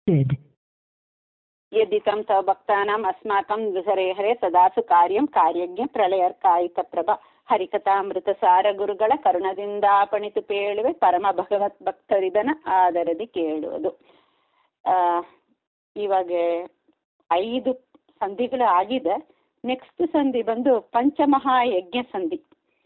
Did. यद्दितं तव भक्तानाम् अस्माकं हरे हरे ಸದಾಸು ಕಾರ್ಯಂ ಕಾರ್ಯಜ್ಞ ಪ್ರಳಯರ್ಕಾಯಿತ ಪ್ರಭ ಹರಿಕಥಾಮೃತಸಾರ ಗುರುಗಳ ಕರುಣದಿಂದ ಪಣಿತು ಪೇಳುವೆ ಪರಮ ಭಗವತ್ ಭಕ್ತರಿದನ ಆದರದಿ ಕೇಳುವುದು ಆ, ಇವಾಗ ಐದು ಸಂಧಿಗಳು ಆಗಿದೆ ನೆಕ್ಸ್ಟ್ ಸಂಧಿ ಬಂದು ಪಂಚಮಹಾಯಜ್ಞ ಸಂಧಿ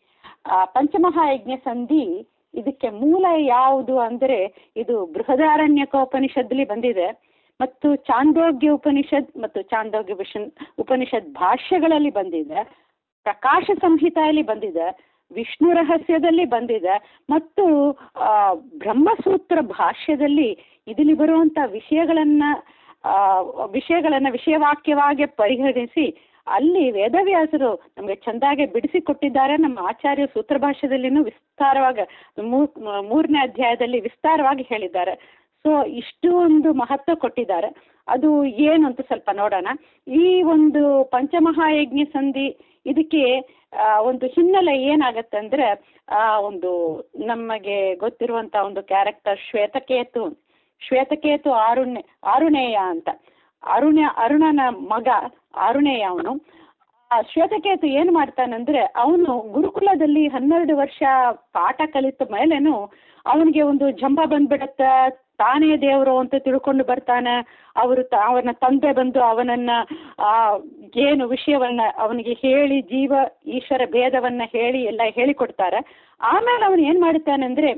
ಆ ಪಂಚಮಹಾಯಜ್ಞ ಸಂಧಿ ಇದಕ್ಕೆ ಮೂಲ ಯಾವುದು ಅಂದರೆ ಇದು ಬೃಹದಾರಣ್ಯಕೋಪನಿಷತ್ತಲ್ಲಿ ಬಂದಿದೆ ಮತ್ತು ಚಾಂದೋಗ್ಯ ಉಪನಿಷತ್ ಮತ್ತು ಚಾಂದೋಗ್ಯ ವಿಷನ್ ಉಪನಿಷತ್ ಭಾಷ್ಯಗಳಲ್ಲಿ ಬಂದಿದೆ ಪ್ರಕಾಶ ಸಂಹಿತೆಯಲ್ಲಿ ಬಂದಿದೆ ವಿಷ್ಣು ರಹಸ್ಯದಲ್ಲಿ ಬಂದಿದೆ ಮತ್ತು ಆ, ಬ್ರಹ್ಮಸೂತ್ರ ಭಾಷ್ಯದಲ್ಲಿ ಇದರಲ್ಲಿ ಬರುವಂಥ ವಿಷಯಗಳನ್ನ ಆ, ವಿಷಯಗಳನ್ನ ವಿಷಯವಾಕ್ಯವಾಗಿ ಪರಿಗಣಿಸಿ ಅಲ್ಲಿ ವೇದವ್ಯಾಸರು ನಮಗೆ ಚೆಂದಾಗೆ ಬಿಡಿಸಿಕೊಟ್ಟಿದ್ದಾರೆ ನಮ್ಮ ಆಚಾರ್ಯ ಸೂತ್ರ ಭಾಷ್ಯದಲ್ಲಿನೂ ವಿಸ್ತಾರವಾಗಿ ಮೂ- ಮೂರನೇ ಅಧ್ಯಾಯದಲ್ಲಿ ವಿಸ್ತಾರವಾಗಿ ಹೇಳಿದ್ದಾರೆ ಸೊ ಇಷ್ಟು ಒಂದು ಮಹತ್ವ ಕೊಟ್ಟಿದ್ದಾರೆ ಅದು ಏನು ಅಂತ ಸ್ವಲ್ಪ ನೋಡೋಣ ಈ ಒಂದು ಪಂಚಮಹಾಯಜ್ಞ ಸಂಧಿ ಇದಕ್ಕೆ ಆ, ಒಂದು ಹಿನ್ನೆಲೆ ಏನಾಗತ್ತೆ ಅಂದ್ರೆ ಆ ಒಂದು ನಮಗೆ ಗೊತ್ತಿರುವಂತ ಒಂದು ಕ್ಯಾರೆಕ್ಟರ್ ಶ್ವೇತಕೇತು ಶ್ವೇತಕೇತು ಆರುಣ್ಯ ಆರುಣೇಯ ಅಂತ ಅರುಣ ಅರುಣನ ಮಗ ಆರುಣೇಯ ಅವನು ಆ ಶ್ವೇತಕೇತು ಏನು ಮಾಡ್ತಾನಂದ್ರೆ ಅವನು ಗುರುಕುಲದಲ್ಲಿ ಹನ್ನೆರಡು ವರ್ಷ ಪಾಠ ಕಲಿತ ಮೇಲೇನು ಅವನಿಗೆ ಒಂದು ಜಂಬ ಬಂದ್ಬಿಡತ್ತೆ ತಾನೇ ದೇವರು ಅಂತ ತಿಳ್ಕೊಂಡು ಬರ್ತಾನೆ ಅವರು ತ ಅವನ ತಂದೆ ಬಂದು ಅವನನ್ನ ಆ ಏನು ವಿಷಯವನ್ನ ಅವನಿಗೆ ಹೇಳಿ ಜೀವ ಈಶ್ವರ ಭೇದವನ್ನ ಹೇಳಿ ಎಲ್ಲ ಹೇಳಿಕೊಡ್ತಾರೆ ಆಮೇಲೆ ಅವನು ಏನು ಮಾಡ್ತಾನಂದ್ರೆ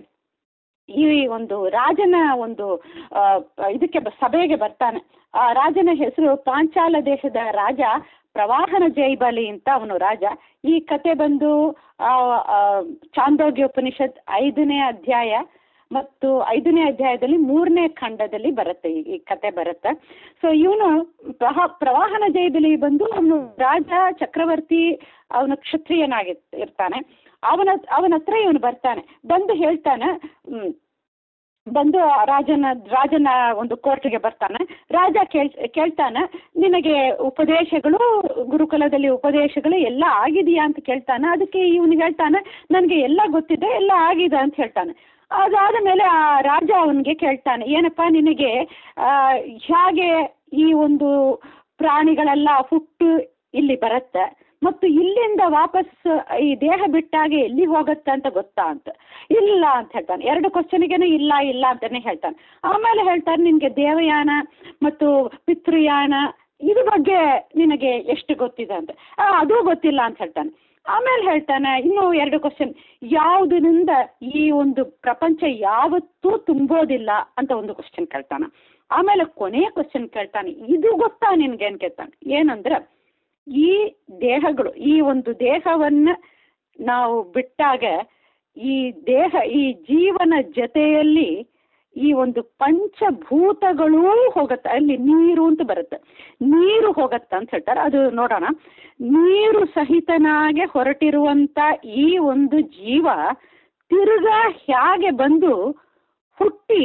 ಈ ಒಂದು ರಾಜನ ಒಂದು ಆ, ಇದಕ್ಕೆ ಬ- ಸಭೆಗೆ ಬರ್ತಾನೆ ಆ ರಾಜನ ಹೆಸರು ಪಾಂಚಾಲ ದೇಶದ ರಾಜ ಪ್ರವಾಹನ ಜೈಬಲಿ ಅಂತ ಅವನು ರಾಜ ಈ ಕತೆ ಬಂದು ಆ, ಆ, ಚಾಂದೋಗ್ಯ ಉಪನಿಷತ್ ಐದನೇ ಅಧ್ಯಾಯ ಮತ್ತು ಐದನೇ ಅಧ್ಯಾಯದಲ್ಲಿ ಮೂರನೇ ಖಂಡದಲ್ಲಿ ಬರುತ್ತೆ ಈ- ಈ ಕತೆ ಬರುತ್ತೆ ಸೊ ಇವನು ಪ್ರಹ ಪ್ರವಾಹನ ಜೈಬಲಿ ಬಂದು ಅವನು ರಾಜ ಚಕ್ರವರ್ತಿ ಅವನು ಕ್ಷತ್ರಿಯನಾಗಿ ಇರ್ತಾನೆ ಅವನ ಅವನ ಹತ್ರ ಇವನು ಬರ್ತಾನೆ ಬಂದು ಹೇಳ್ತಾನೆ ಹ್ಮ್, ಬಂದು ಆ ರಾಜನ ರಾಜನ ಒಂದು ಕೋರ್ಟ್ಗೆ ಬರ್ತಾನೆ ರಾಜ ಕೇಳ್ ಕೇಳ್ತಾನೆ ನಿನಗೆ ಉಪದೇಶಗಳು ಗುರುಕುಲದಲ್ಲಿ ಉಪದೇಶಗಳು ಎಲ್ಲ ಆಗಿದೆಯಾ ಅಂತ ಕೇಳ್ತಾನೆ ಅದಕ್ಕೆ ಇವನು ಹೇಳ್ತಾನೆ ನನಗೆ ಎಲ್ಲ ಗೊತ್ತಿದೆ ಎಲ್ಲ ಆಗಿದೆ ಅಂತ ಹೇಳ್ತಾನೆ ಅದಾದ ಮೇಲೆ ಆ ರಾಜ ಅವನಿಗೆ ಕೇಳ್ತಾನೆ ಏನಪ್ಪ ನಿನಗೆ ಆ, ಹೇಗೆ ಈ ಒಂದು ಪ್ರಾಣಿಗಳೆಲ್ಲ ಹುಟ್ಟು ಇಲ್ಲಿ ಬರುತ್ತೆ ಮತ್ತು ಇಲ್ಲಿಂದ ವಾಪಸ್ ಈ ದೇಹ ಬಿಟ್ಟಾಗ ಎಲ್ಲಿಗೆ ಹೋಗುತ್ತೆ ಅಂತ ಗೊತ್ತಾ ಅಂತ ಇಲ್ಲ ಅಂತ ಹೇಳ್ತಾನೆ ಎರಡು ಕ್ವಶನಿಗೇನು ಇಲ್ಲ ಇಲ್ಲ ಅಂತಾನೆ ಹೇಳ್ತಾನೆ ಆಮೇಲೆ ಹೇಳ್ತಾನೆ ನಿನಗೆ ದೇವಯಾನ ಮತ್ತು ಪಿತೃಯಾನ ಇದ್ರ ಬಗ್ಗೆ ನಿನಗೆ ಎಷ್ಟು ಗೊತ್ತಿದೆ ಅಂತ ಆ, ಅದು ಗೊತ್ತಿಲ್ಲ ಅಂತ ಹೇಳ್ತಾನೆ ಆಮೇಲೆ ಹೇಳ್ತಾನೆ ಇನ್ನೂ ಎರಡು ಕ್ವಶನ್ ಯಾವುದರಿಂದ ಈ ಒಂದು ಪ್ರಪಂಚ ಯಾವತ್ತೂ ತುಂಬೋದಿಲ್ಲ ಅಂತ ಒಂದು ಕ್ವಶನ್ ಕೇಳ್ತಾನೆ ಆಮೇಲೆ ಕೊನೆಯ ಕ್ವಶನ್ ಕೇಳ್ತಾನೆ ಇದು ಗೊತ್ತಾ ನಿನ್ಗೆ ಅಂತ ಕೇಳ್ತಾನೆ ಏನಂದ್ರೆ ಈ ದೇಹಗಳು ಈ ಒಂದು ದೇಹವನ್ನ ನಾವು ಬಿಟ್ಟಾಗ ಈ ದೇಹ ಈ ಜೀವನ ಜೊತೆಯಲ್ಲಿ ಈ ಒಂದು ಪಂಚಭೂತಗಳೂ ಹೋಗತ್ತೆ ಅಲ್ಲಿ ನೀರು ಅಂತ ಬರುತ್ತೆ ನೀರು ಹೋಗತ್ತ ಅಂತ ಹೇಳ್ತಾರೆ ಅದು ನೋಡೋಣ ನೀರು ಸಹಿತನಾಗೆ ಹೊರಟಿರುವಂತ ಈ ಒಂದು ಜೀವ ತಿರ್ಗಾ ಹೇಗೆ ಬಂದು ಹುಟ್ಟಿ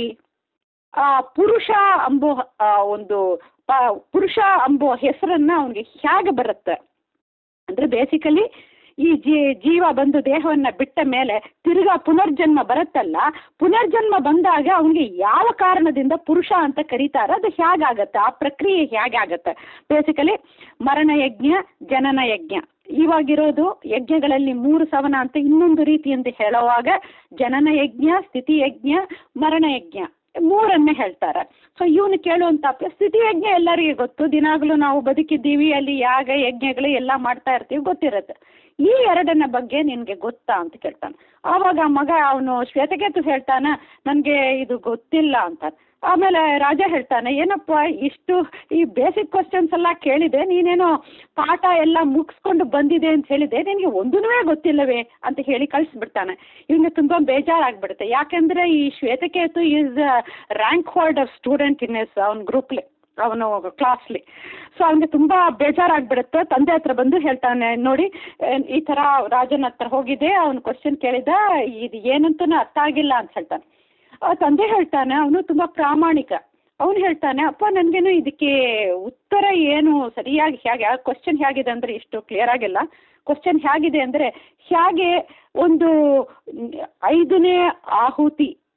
ಆ ಪುರುಷ ಅಂಬೋ ಆ ಒಂದು ಪ- ಪುರುಷ ಅಂಬೋ ಹೆಸರನ್ನ ಅವನಿಗೆ ಹೇಗೆ ಬರುತ್ತೆ ಅಂದ್ರೆ ಬೇಸಿಕಲಿ ಈ ಜೀ ಜೀವ ಬಂದು ದೇಹವನ್ನ ಬಿಟ್ಟ ಮೇಲೆ ತಿರ್ಗಾ ಪುನರ್ಜನ್ಮ ಬರುತ್ತಲ್ಲ ಪುನರ್ಜನ್ಮ ಬಂದಾಗ ಅವನಿಗೆ ಯಾವ ಕಾರಣದಿಂದ ಪುರುಷ ಅಂತ ಕರೀತಾರೆ ಅದು ಹೇಗಾಗತ್ತೆ ಆ ಪ್ರಕ್ರಿಯೆ ಹೇಗಾಗತ್ತೆ ಬೇಸಿಕಲಿ ಮರಣ ಯಜ್ಞ ಜನನ ಯಜ್ಞ ಇವಾಗಿರೋದು ಯಜ್ಞಗಳಲ್ಲಿ ಮೂರು ಸವನ ಅಂತ ಇನ್ನೊಂದು ರೀತಿಯಿಂದ ಹೇಳುವಾಗ ಜನನ ಯಜ್ಞ ಸ್ಥಿತಿ ಯಜ್ಞ ಮರಣ ಯಜ್ಞ ಮೂರನ್ನೇ ಹೇಳ್ತಾರೆ ಸೊ ಇವನು ಕೇಳುವಂತ ಸ್ಥಿತಿ ಯಜ್ಞ ಎಲ್ಲರಿಗೆ ಗೊತ್ತು ದಿನಾಗಲೂ ನಾವು ಬದುಕಿದ್ದೀವಿ ಅಲ್ಲಿ ಯಾಗ ಯಜ್ಞಗಳು ಎಲ್ಲ ಮಾಡ್ತಾ ಇರ್ತೀವಿ ಗೊತ್ತಿರುತ್ತೆ ಈ ಎರಡನ್ನ ಬಗ್ಗೆ ನಿನಗೆ ಗೊತ್ತಾ ಅಂತ ಕೇಳ್ತಾನೆ ಆವಾಗ ಆ ಮಗ ಅವನು ಶ್ವೇತಕೇತು ಹೇಳ್ತಾನೆ ನನಗೆ ಇದು ಗೊತ್ತಿಲ್ಲ ಅಂತ ಆಮೇಲೆ ರಾಜ ಹೇಳ್ತಾನೆ ಏನಪ್ಪ ಇಷ್ಟು ಈ ಬೇಸಿಕ್ ಕ್ವಶನ್ಸ್ ಎಲ್ಲ ಕೇಳಿದೆ ನೀನೇನೋ ಪಾಠ ಎಲ್ಲ ಮುಗಿಸ್ಕೊಂಡು ಬಂದಿದೆ ಅಂತ ಹೇಳಿದೆ ನಿನಗೆ ಒಂದೂ ಗೊತ್ತಿಲ್ಲವೇ ಅಂತ ಹೇಳಿ ಕಳಿಸ್ಬಿಡ್ತಾನೆ ಇವನಿಗೆ ತುಂಬ ಬೇಜಾರಾಗ್ಬಿಡುತ್ತೆ ಯಾಕೆಂದ್ರೆ ಈ Shvetaketu is rank holder student in his ಅವನ ಗ್ರೂಪ್ಲಿ ಅವನು ಕ್ಲಾಸ್ಲಿ ಸೊ ಅವನಿಗೆ ತುಂಬ ಬೇಜಾರಾಗ್ಬಿಡುತ್ತೆ ತಂದೆ ಹತ್ರ ಬಂದು ಹೇಳ್ತಾನೆ ನೋಡಿ ಏನ್ ಈ ಥರ ರಾಜನ ಹತ್ರ ಹೋಗಿದೆ ಅವನು ಕ್ವಶನ್ ಕೇಳಿದ ಇದು ಏನಂತನೂ ಅರ್ಥ ಆಗಿಲ್ಲ ಅಂತ ಹೇಳ್ತಾನೆ ಆ ತಂದೆ ಹೇಳ್ತಾನೆ ಅವನು ತುಂಬ ಪ್ರಾಮಾಣಿಕ ಅವನು ಹೇಳ್ತಾನೆ ಅಪ್ಪ ನನಗೇನು ಇದಕ್ಕೆ ಉತ್ತರ ಏನು ಸರಿಯಾಗಿ ಹೇಗೆ ಕ್ವಶನ್ ಹೇಗಿದೆ ಅಂದರೆ ಇಷ್ಟು ಕ್ಲಿಯರ್ ಆಗಿಲ್ಲ ಕ್ವಶನ್ ಹೇಗಿದೆ ಅಂದರೆ ಹೇಗೆ ಒಂದು ಐದನೇ ಆಹುತಿ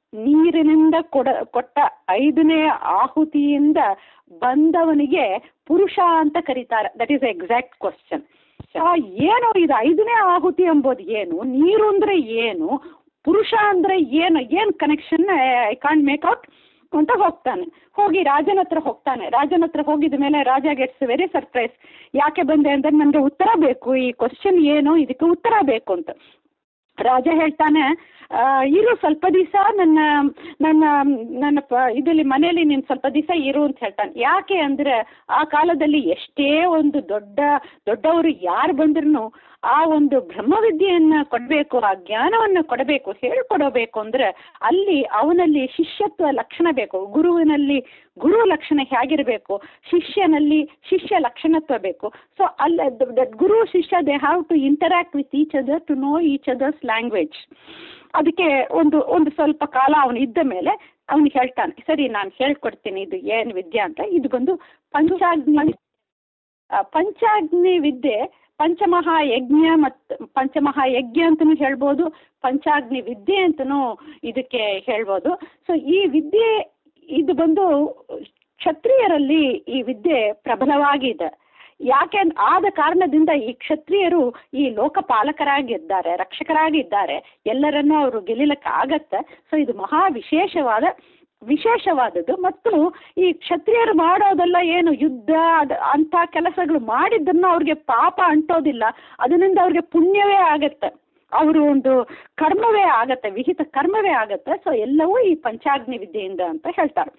ನೀರಿನಿಂದ ಕೊಡ ಕೊಟ್ಟ ಐದನೇ ಆಹುತಿಯಿಂದ ಬಂದವನಿಗೆ ಪುರುಷ ಅಂತ ಕರೀತಾರೆ ದಟ್ ಈಸ್ ಎಕ್ಸಾಕ್ಟ್ ಕ್ವಶನ್ ಏನು ಇದು ಐದನೇ ಆಹುತಿ ಎಂಬುದು ಏನು ನೀರು ಅಂದ್ರೆ ಏನು ಪುರುಷ ಅಂದ್ರೆ ಏನು ಏನು connection I can't make out ಅಂತ ಹೋಗ್ತಾನೆ ಹೋಗಿ ರಾಜನ ಹತ್ರ ಹೋಗ್ತಾನೆ ರಾಜನ ಹತ್ರ ಹೋಗಿದ ಮೇಲೆ ರಾಜ ಗೆಟ್ಸ್ ವೆರಿ ಸರ್ಪ್ರೈಸ್ ಯಾಕೆ ಬಂದೆ ಅಂದ್ರೆ ನನಗೆ ಉತ್ತರ ಬೇಕು ಈ ಕ್ವಶನ್ ಏನು ಇದಕ್ಕೆ ಉತ್ತರ ಬೇಕು ಅಂತ ರಾಜ ಹೇಳ್ತಾನೆ ಆ, ಇರು ಸ್ವಲ್ಪ ದಿವಸ ನನ್ನ ನನ್ನ ನನ್ನ ಪ ಇದರಲ್ಲಿ ಮನೆಯಲ್ಲಿ ನೀನು ಸ್ವಲ್ಪ ದಿವಸ ಇರು ಅಂತ ಹೇಳ್ತಾನೆ ಯಾಕೆ ಅಂದರೆ ಆ ಕಾಲದಲ್ಲಿ ಎಷ್ಟೇ ಒಂದು ದೊಡ್ಡ ದೊಡ್ಡವರು ಯಾರು ಬಂದ್ರೂ ಆ ಒಂದು ಬ್ರಹ್ಮವಿದ್ಯೆಯನ್ನು ಕೊಡಬೇಕು ಆ ಜ್ಞಾನವನ್ನು ಕೊಡಬೇಕು ಹೇಳ್ಕೊಡಬೇಕು ಅಂದರೆ ಅಲ್ಲಿ ಅವನಲ್ಲಿ ಶಿಷ್ಯತ್ವ ಲಕ್ಷಣ ಬೇಕು ಗುರುವಿನಲ್ಲಿ ಗುರು ಲಕ್ಷಣ ಹೇಗಿರಬೇಕು ಶಿಷ್ಯನಲ್ಲಿ ಶಿಷ್ಯ ಲಕ್ಷಣತ್ವ ಬೇಕು ಸೊ ಅಲ್ಲಿ guru shishya they have to interact with each other to know each other's language ಅದಕ್ಕೆ ಒಂದು ಒಂದು ಸ್ವಲ್ಪ ಕಾಲ ಅವನು ಇದ್ದ ಮೇಲೆ ಅವನು ಹೇಳ್ತಾನೆ ಸರಿ ನಾನು ಹೇಳ್ಕೊಡ್ತೀನಿ ಇದು ಏನು ವಿದ್ಯೆ ಅಂತ ಇದು ಬಂದು ಪಂಚಾಗ್ನಿ ಆ, ಪಂಚಾಗ್ನಿ ವಿದ್ಯೆ ಪಂಚಮಹಾಯಜ್ಞ ಮತ್ತು ಪಂಚಮಹಾಯಜ್ಞ ಅಂತಲೂ ಹೇಳ್ಬೋದು ಪಂಚಾಗ್ನಿ ವಿದ್ಯೆ ಅಂತಲೂ ಇದಕ್ಕೆ ಹೇಳ್ಬೋದು ಸೊ ಈ ವಿದ್ಯೆ ಇದು ಬಂದು ಕ್ಷತ್ರಿಯರಲ್ಲಿ ಈ ವಿದ್ಯೆ ಪ್ರಬಲವಾಗಿದೆ ಯಾಕೆ ಅಂದ್- ಆದ ಕಾರಣದಿಂದ ಈ ಕ್ಷತ್ರಿಯರು ಈ ಲೋಕಪಾಲಕರಾಗಿದ್ದಾರೆ ರಕ್ಷಕರಾಗಿದ್ದಾರೆ ಎಲ್ಲರನ್ನೂ ಅವರು ಗೆಲ್ಲಲಿಕ್ಕೆ ಆಗತ್ತೆ ಸೊ ಇದು ಮಹಾ ವಿಶೇಷವಾದ ವಿಶೇಷವಾದದ್ದು ಮತ್ತು ಈ ಕ್ಷತ್ರಿಯರು ಮಾಡೋದೆಲ್ಲ ಏನು ಯುದ್ಧ ಅದ್ ಅಂಥ ಕೆಲಸಗಳು ಮಾಡಿದ್ದನ್ನು ಅವ್ರಿಗೆ ಪಾಪ ಅಂಟೋದಿಲ್ಲ ಅದರಿಂದ ಅವ್ರಿಗೆ ಪುಣ್ಯವೇ ಆಗತ್ತೆ ಅವರು ಒಂದು ಕರ್ಮವೇ ಆಗತ್ತೆ ವಿಹಿತ ಕರ್ಮವೇ ಆಗತ್ತೆ ಸೊ ಎಲ್ಲವೂ ಈ ಪಂಚಾಗ್ನಿ ವಿದ್ಯೆಯಿಂದ ಅಂತ ಹೇಳ್ತಾರೆ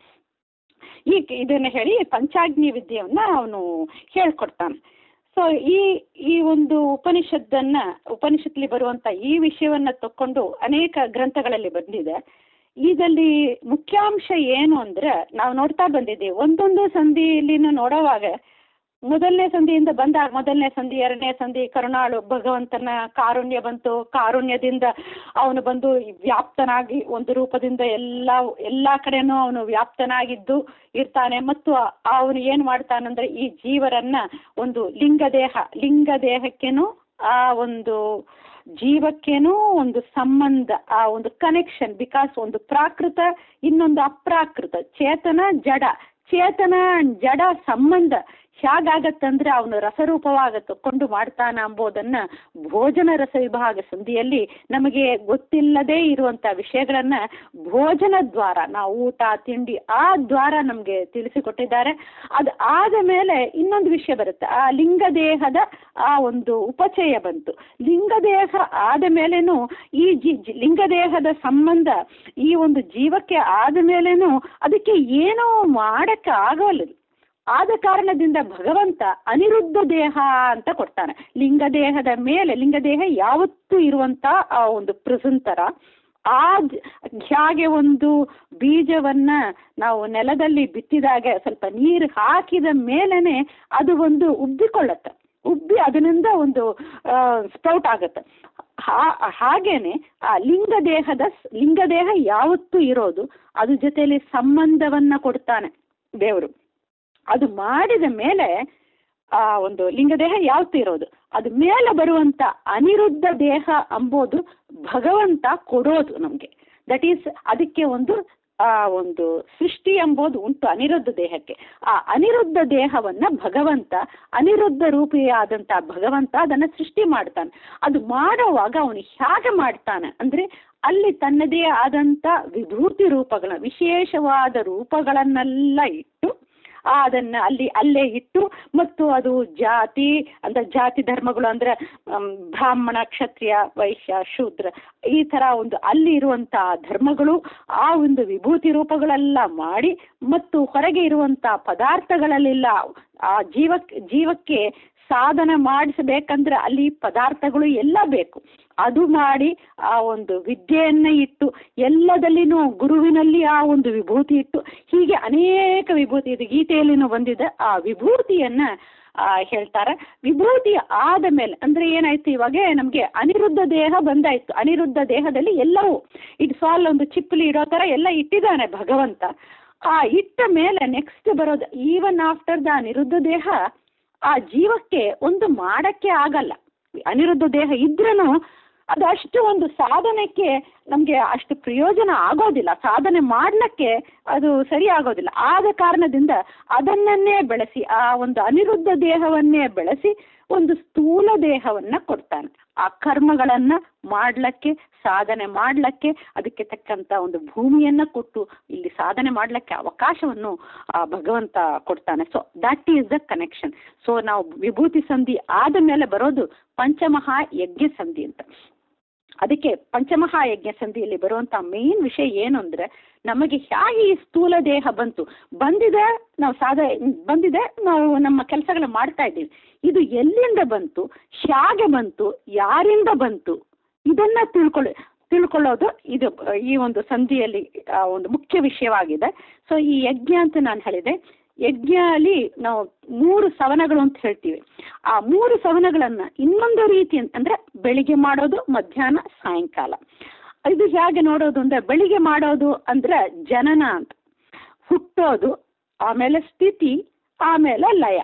ಈ ಇದನ್ನು ಹೇಳಿ ಪಂಚಾಗ್ನಿ ವಿದ್ಯೆಯನ್ನು ಅವನು ಹೇಳ್ಕೊಡ್ತಾನೆ ಸೊ ಈ ಈ ಒಂದು ಉಪನಿಷತ್ತನ್ನ ಉಪನಿಷತ್ಲಿ ಬರುವಂಥ ಈ ವಿಷಯವನ್ನು ತಕ್ಕೊಂಡು ಅನೇಕ ಗ್ರಂಥಗಳಲ್ಲಿ ಬಂದಿದೆ ಇದರಲ್ಲಿ ಮುಖ್ಯಾಂಶ ಏನು ಅಂದ್ರೆ ನಾವು ನೋಡ್ತಾ ಬಂದಿದ್ದೀವಿ ಒಂದೊಂದು ಸಂಧಿಯಲ್ಲಿನೂ ನೋಡುವಾಗ ಮೊದಲನೇ ಸಂಧಿಯಿಂದ ಬಂದ ಮೊದಲನೇ ಸಂಧಿ ಎರಡನೇ ಸಂಧಿ ಕರುಣಾಳು ಭಗವಂತನ ಕಾರುಣ್ಯ ಬಂತು ಕಾರುಣ್ಯದಿಂದ ಅವನು ಬಂದು ವ್ಯಾಪ್ತನಾಗಿ ಒಂದು ರೂಪದಿಂದ ಎಲ್ಲ ಎಲ್ಲ ಕಡೆನೂ ಅವನು ವ್ಯಾಪ್ತನಾಗಿದ್ದು ಇರ್ತಾನೆ ಮತ್ತು ಅವನು ಏನು ಮಾಡ್ತಾನಂದ್ರೆ ಈ ಜೀವರನ್ನ ಒಂದು ಲಿಂಗದೇಹ ಲಿಂಗದೇಹಕ್ಕೇನು ಆ ಒಂದು ಜೀವಕ್ಕೇನೂ ಒಂದು ಸಂಬಂಧ ಆ ಒಂದು ಕನೆಕ್ಷನ್ ಬಿಕಾಸ್ ಒಂದು ಪ್ರಾಕೃತ ಇನ್ನೊಂದು ಅಪ್ರಾಕೃತ ಚೇತನ ಜಡ ಚೇತನ ಜಡ ಸಂಬಂಧ ಹೇಗಾಗತ್ತಂದ್ರೆ ಅವನು ರಸರೂಪವಾಗ ಕೊಂಡು ಮಾಡ್ತಾನ ಎಂಬುದನ್ನ ಭೋಜನ ರಸ ವಿಭಾಗ ಸಂಧಿಯಲ್ಲಿ ನಮಗೆ ಗೊತ್ತಿಲ್ಲದೇ ಇರುವಂತ ವಿಷಯಗಳನ್ನ ಭೋಜನ ದ್ವಾರ ನಾವು ಊಟ ತಿಂಡಿ ಆ ದ್ವಾರ ನಮಗೆ ತಿಳಿಸಿಕೊಟ್ಟಿದ್ದಾರೆ ಅದು ಆದ ಮೇಲೆ ಇನ್ನೊಂದು ವಿಷಯ ಬರುತ್ತೆ ಆ ಲಿಂಗದೇಹದ ಆ ಒಂದು ಉಪಚಯ ಬಂತು ಲಿಂಗದೇಹ ಆದ ಮೇಲೇನು ಈ ಜಿ ಜಿ- ಲಿಂಗದೇಹದ ಸಂಬಂಧ ಈ ಒಂದು ಜೀವಕ್ಕೆ ಆದ ಮೇಲೇನು ಅದಕ್ಕೆ ಏನೋ ಮಾಡಕ್ಕೆ ಆಗೋಲ್ಲ ಆದ ಕಾರಣದಿಂದ ಭಗವಂತ ಅನಿರುದ್ಧ ದೇಹ ಅಂತ ಕೊಡ್ತಾನೆ ಲಿಂಗದೇಹದ ಮೇಲೆ ಲಿಂಗದೇಹ ಯಾವತ್ತೂ ಇರುವಂತ ಆ ಒಂದು ಪ್ರಿಸನ್ ತರ ಆ ಜ- ಹಾಗೆ ಒಂದು ಬೀಜವನ್ನ ನಾವು ನೆಲದಲ್ಲಿ ಬಿತ್ತಿದಾಗ ಸ್ವಲ್ಪ ನೀರು ಹಾಕಿದ ಮೇಲೇನೆ ಅದು ಒಂದು ಉಬ್ಬಿಕೊಳ್ಳುತ್ತೆ ಉಬ್ಬಿ ಅದರಿಂದ ಒಂದು ಸ್ಪ್ರೌಟ್ ಆಗುತ್ತೆ ಹಾ- ಹಾಗೇನೆ ಆ ಲಿಂಗದೇಹದ ಸ್- ಲಿಂಗದೇಹ ಯಾವತ್ತೂ ಇರೋದು ಅದ್ರ ಜೊತೆಯಲ್ಲಿ ಸಂಬಂಧವನ್ನ ಕೊಡ್ತಾನೆ ದೇವರು ಅದು ಮಾಡಿದ ಮೇಲೆ ಆ ಒಂದು ಲಿಂಗದೇಹ ಯಾವತ್ತೂ ಇರೋದು ಅದು ಮೇಲೆ ಬರುವಂತ ಅನಿರುದ್ಧ ದೇಹ ಅಂಬೋದು ಭಗವಂತ ಕೊಡೋದು ನಮಗೆ ದಟ್ ಈಸ್ ಅದಕ್ಕೆ ಒಂದು ಆ ಒಂದು ಸೃಷ್ಟಿ ಎಂಬುದು ಉಂಟು ಅನಿರುದ್ಧ ದೇಹಕ್ಕೆ ಆ ಅನಿರುದ್ಧ ದೇಹವನ್ನ ಭಗವಂತ ಅನಿರುದ್ಧ ರೂಪಿಯಾದಂಥ ಭಗವಂತ ಅದನ್ನ ಸೃಷ್ಟಿ ಮಾಡ್ತಾನೆ ಅದು ಮಾಡುವಾಗ ಅವನು ಹೇಗೆ ಮಾಡ್ತಾನೆ ಅಂದ್ರೆ ಅಲ್ಲಿ ತನ್ನದೇ ಆದಂಥ ವಿಭೂತಿ ರೂಪಗಳ ವಿಶೇಷವಾದ ರೂಪಗಳನ್ನೆಲ್ಲ ಇಟ್ಟು ಆ ಅದನ್ನ ಅಲ್ಲಿ ಅಲ್ಲೇ ಇಟ್ಟು ಮತ್ತು ಅದು ಜಾತಿ ಅಂದ್ರೆ ಜಾತಿ ಧರ್ಮಗಳು ಅಂದ್ರೆ ಮ್, ಬ್ರಾಹ್ಮಣ ಕ್ಷತ್ರಿಯ ವೈಶ್ಯ ಶೂದ್ರ ಈ ತರ ಒಂದು ಅಲ್ಲಿ ಇರುವಂತ ಧರ್ಮಗಳು ಆ ಒಂದು ವಿಭೂತಿ ರೂಪಗಳೆಲ್ಲ ಮಾಡಿ ಮತ್ತು ಹೊರಗೆ ಇರುವಂತ ಪದಾರ್ಥಗಳಲ್ಲೆಲ್ಲ ಆ ಜೀವಕ್ಕೆ ಜೀವಕ್ಕೆ ಸಾಧನ ಮಾಡಿಸಬೇಕಂದ್ರೆ ಅಲ್ಲಿ ಪದಾರ್ಥಗಳು ಎಲ್ಲ ಬೇಕು ಅದು ಮಾಡಿ ಆ ಒಂದು ವಿದ್ಯೆಯನ್ನ ಇಟ್ಟು ಎಲ್ಲದಲ್ಲಿನೂ ಗುರುವಿನಲ್ಲಿ ಆ ಒಂದು ವಿಭೂತಿ ಇಟ್ಟು ಹೀಗೆ ಅನೇಕ ವಿಭೂತಿ ಇದು ಗೀತೆಯಲ್ಲಿನೂ ಬಂದಿದೆ ಆ ವಿಭೂತಿಯನ್ನ ಆ, ಹೇಳ್ತಾರೆ ವಿಭೂತಿ ಆದ ಮೇಲೆ ಅಂದ್ರೆ ಏನಾಯ್ತು ಇವಾಗ ನಮಗೆ ಅನಿರುದ್ಧ ದೇಹ ಬಂದಾಯ್ತು ಅನಿರುದ್ಧ ದೇಹದಲ್ಲಿ ಎಲ್ಲವೂ ಇಟ್ಸ್ ಆಲ್ ಒಂದು ಚಿಪ್ಪಲಿ ಇಡೋ ತರ ಎಲ್ಲ ಇಟ್ಟಿದ್ದಾನೆ ಭಗವಂತ ಆ ಇಟ್ಟ ಮೇಲೆ ನೆಕ್ಸ್ಟ್ ಬರೋದು ಈವನ್ ಆಫ್ಟರ್ ದ ಅನಿರುದ್ಧ ದೇಹ ಆ ಜೀವಕ್ಕೆ ಒಂದು ಮಾಡಕ್ಕೆ ಆಗಲ್ಲ ಅನಿರುದ್ಧ ದೇಹ ಇದ್ರೂ ಅದು ಅಷ್ಟು ಒಂದು ಸಾಧನಕ್ಕೆ ನಮಗೆ ಅಷ್ಟು ಪ್ರಯೋಜನ ಆಗೋದಿಲ್ಲ ಸಾಧನೆ ಮಾಡಲಿಕ್ಕೆ ಅದು ಸರಿ ಆಗೋದಿಲ್ಲ ಆದ ಕಾರಣದಿಂದ ಅದನ್ನನ್ನೇ ಬೆಳೆಸಿ ಆ ಒಂದು ಅನಿರುದ್ಧ ದೇಹವನ್ನೇ ಬೆಳೆಸಿ ಒಂದು ಸ್ಥೂಲ ದೇಹವನ್ನ ಕೊಡ್ತಾನೆ ಆ ಕರ್ಮಗಳನ್ನ ಮಾಡ್ಲಿಕ್ಕೆ ಸಾಧನೆ ಮಾಡ್ಲಿಕ್ಕೆ ಅದಕ್ಕೆ ತಕ್ಕಂತ ಒಂದು ಭೂಮಿಯನ್ನ ಕೊಟ್ಟು ಇಲ್ಲಿ ಸಾಧನೆ ಮಾಡ್ಲಿಕ್ಕೆ ಅವಕಾಶವನ್ನು ಆ ಭಗವಂತ ಕೊಡ್ತಾನೆ so that is the connection so ನಾವು ವಿಭೂತಿ ಸಂಧಿ ಆದ ಮೇಲೆ ಬರೋದು ಪಂಚಮಹಾ ಯಜ್ಞ ಸಂಧಿ ಅಂತ ಅದಕ್ಕೆ ಪಂಚಮಹಾಯಜ್ಞ ಸಂಧಿಯಲ್ಲಿ ಬರುವಂತ ಮೇನ್ ವಿಷಯ ಏನು ಅಂದ್ರೆ ನಮಗೆ ಹೇಗೆ ಈ ಸ್ಥೂಲ ದೇಹ ಬಂತು ಬಂದಿದೆ ನಾವು ಸಾಧ ಬಂದಿದೆ ನಾವು ನಮ್ಮ ಕೆಲಸಗಳು ಮಾಡ್ತಾ ಇದ್ದೀವಿ ಇದು ಎಲ್ಲಿಂದ ಬಂತು ಹೇಗೆ ಬಂತು ಯಾರಿಂದ ಬಂತು ಇದನ್ನ ತಿಳ್ಕೊಳ್ಳಿ ತಿಳ್ಕೊಳ್ಳೋದು ಇದು ಈ ಒಂದು ಸಂಧಿಯಲ್ಲಿ ಆ, ಒಂದು ಮುಖ್ಯ ವಿಷಯವಾಗಿದೆ ಸೊ ಈ ಯಜ್ಞ ಅಂತ ನಾನು ಹೇಳಿದೆ ಯಜ್ಞ ಅಲ್ಲಿ ನಾವು ಮೂರು ಸವನಗಳು ಅಂತ ಹೇಳ್ತೀವಿ ಆ ಮೂರು ಸವನಗಳನ್ನ ಇನ್ನೊಂದು ರೀತಿ ಅಂತ- ಅಂದ್ರೆ ಬೆಳಿಗ್ಗೆ ಮಾಡೋದು ಮಧ್ಯಾಹ್ನ ಸಾಯಂಕಾಲ ಇದು ಹೇಗೆ ನೋಡೋದು ಅಂದ್ರೆ ಬೆಳಿಗ್ಗೆ ಮಾಡೋದು ಅಂದ್ರೆ ಜನನ ಅಂತ ಹುಟ್ಟೋದು ಆಮೇಲೆ ಸ್ಥಿತಿ ಆಮೇಲೆ ಲಯ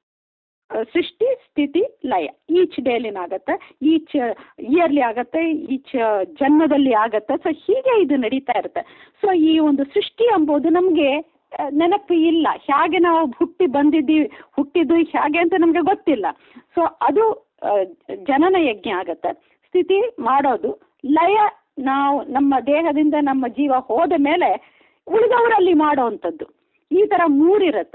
ಅಹ್ ಸೃಷ್ಟಿ ಸ್ಥಿತಿ ಲಯ ಈಚ್ ಡೇಲಿನ ಆಗತ್ತೆ ಈಚ್ ಇಯರ್ಲಿ ಆಗತ್ತೆ ಈಚ್ ಜನ್ಮದಲ್ಲಿ ಆಗತ್ತೆ ಸೊ ಹೀಗೆ ಇದು ನಡೀತಾ ಇರುತ್ತೆ ಸೊ ಈ ಒಂದು ಸೃಷ್ಟಿ ಎಂಬುದು ನಮಗೆ ನೆನಪು ಇಲ್ಲ ಹೇಗೆ ನಾವು ಹುಟ್ಟಿ ಬಂದಿದ್ದೀವಿ ಹುಟ್ಟಿದ್ದು ಹೇಗೆ ಅಂತ ನಮಗೆ ಗೊತ್ತಿಲ್ಲ ಸೊ ಅದು ಅಹ್, ಜನನ ಯಜ್ಞ ಆಗತ್ತೆ ಸ್ಥಿತಿ ಮಾಡೋದು ಲಯ ನಾವು ನಮ್ಮ ದೇಹದಿಂದ ನಮ್ಮ ಜೀವ ಹೋದ ಮೇಲೆ ಉಳಿದವರಲ್ಲಿ ಮಾಡೋವಂಥದ್ದು ಈ ಥರ ಮೂರಿರುತ್ತೆ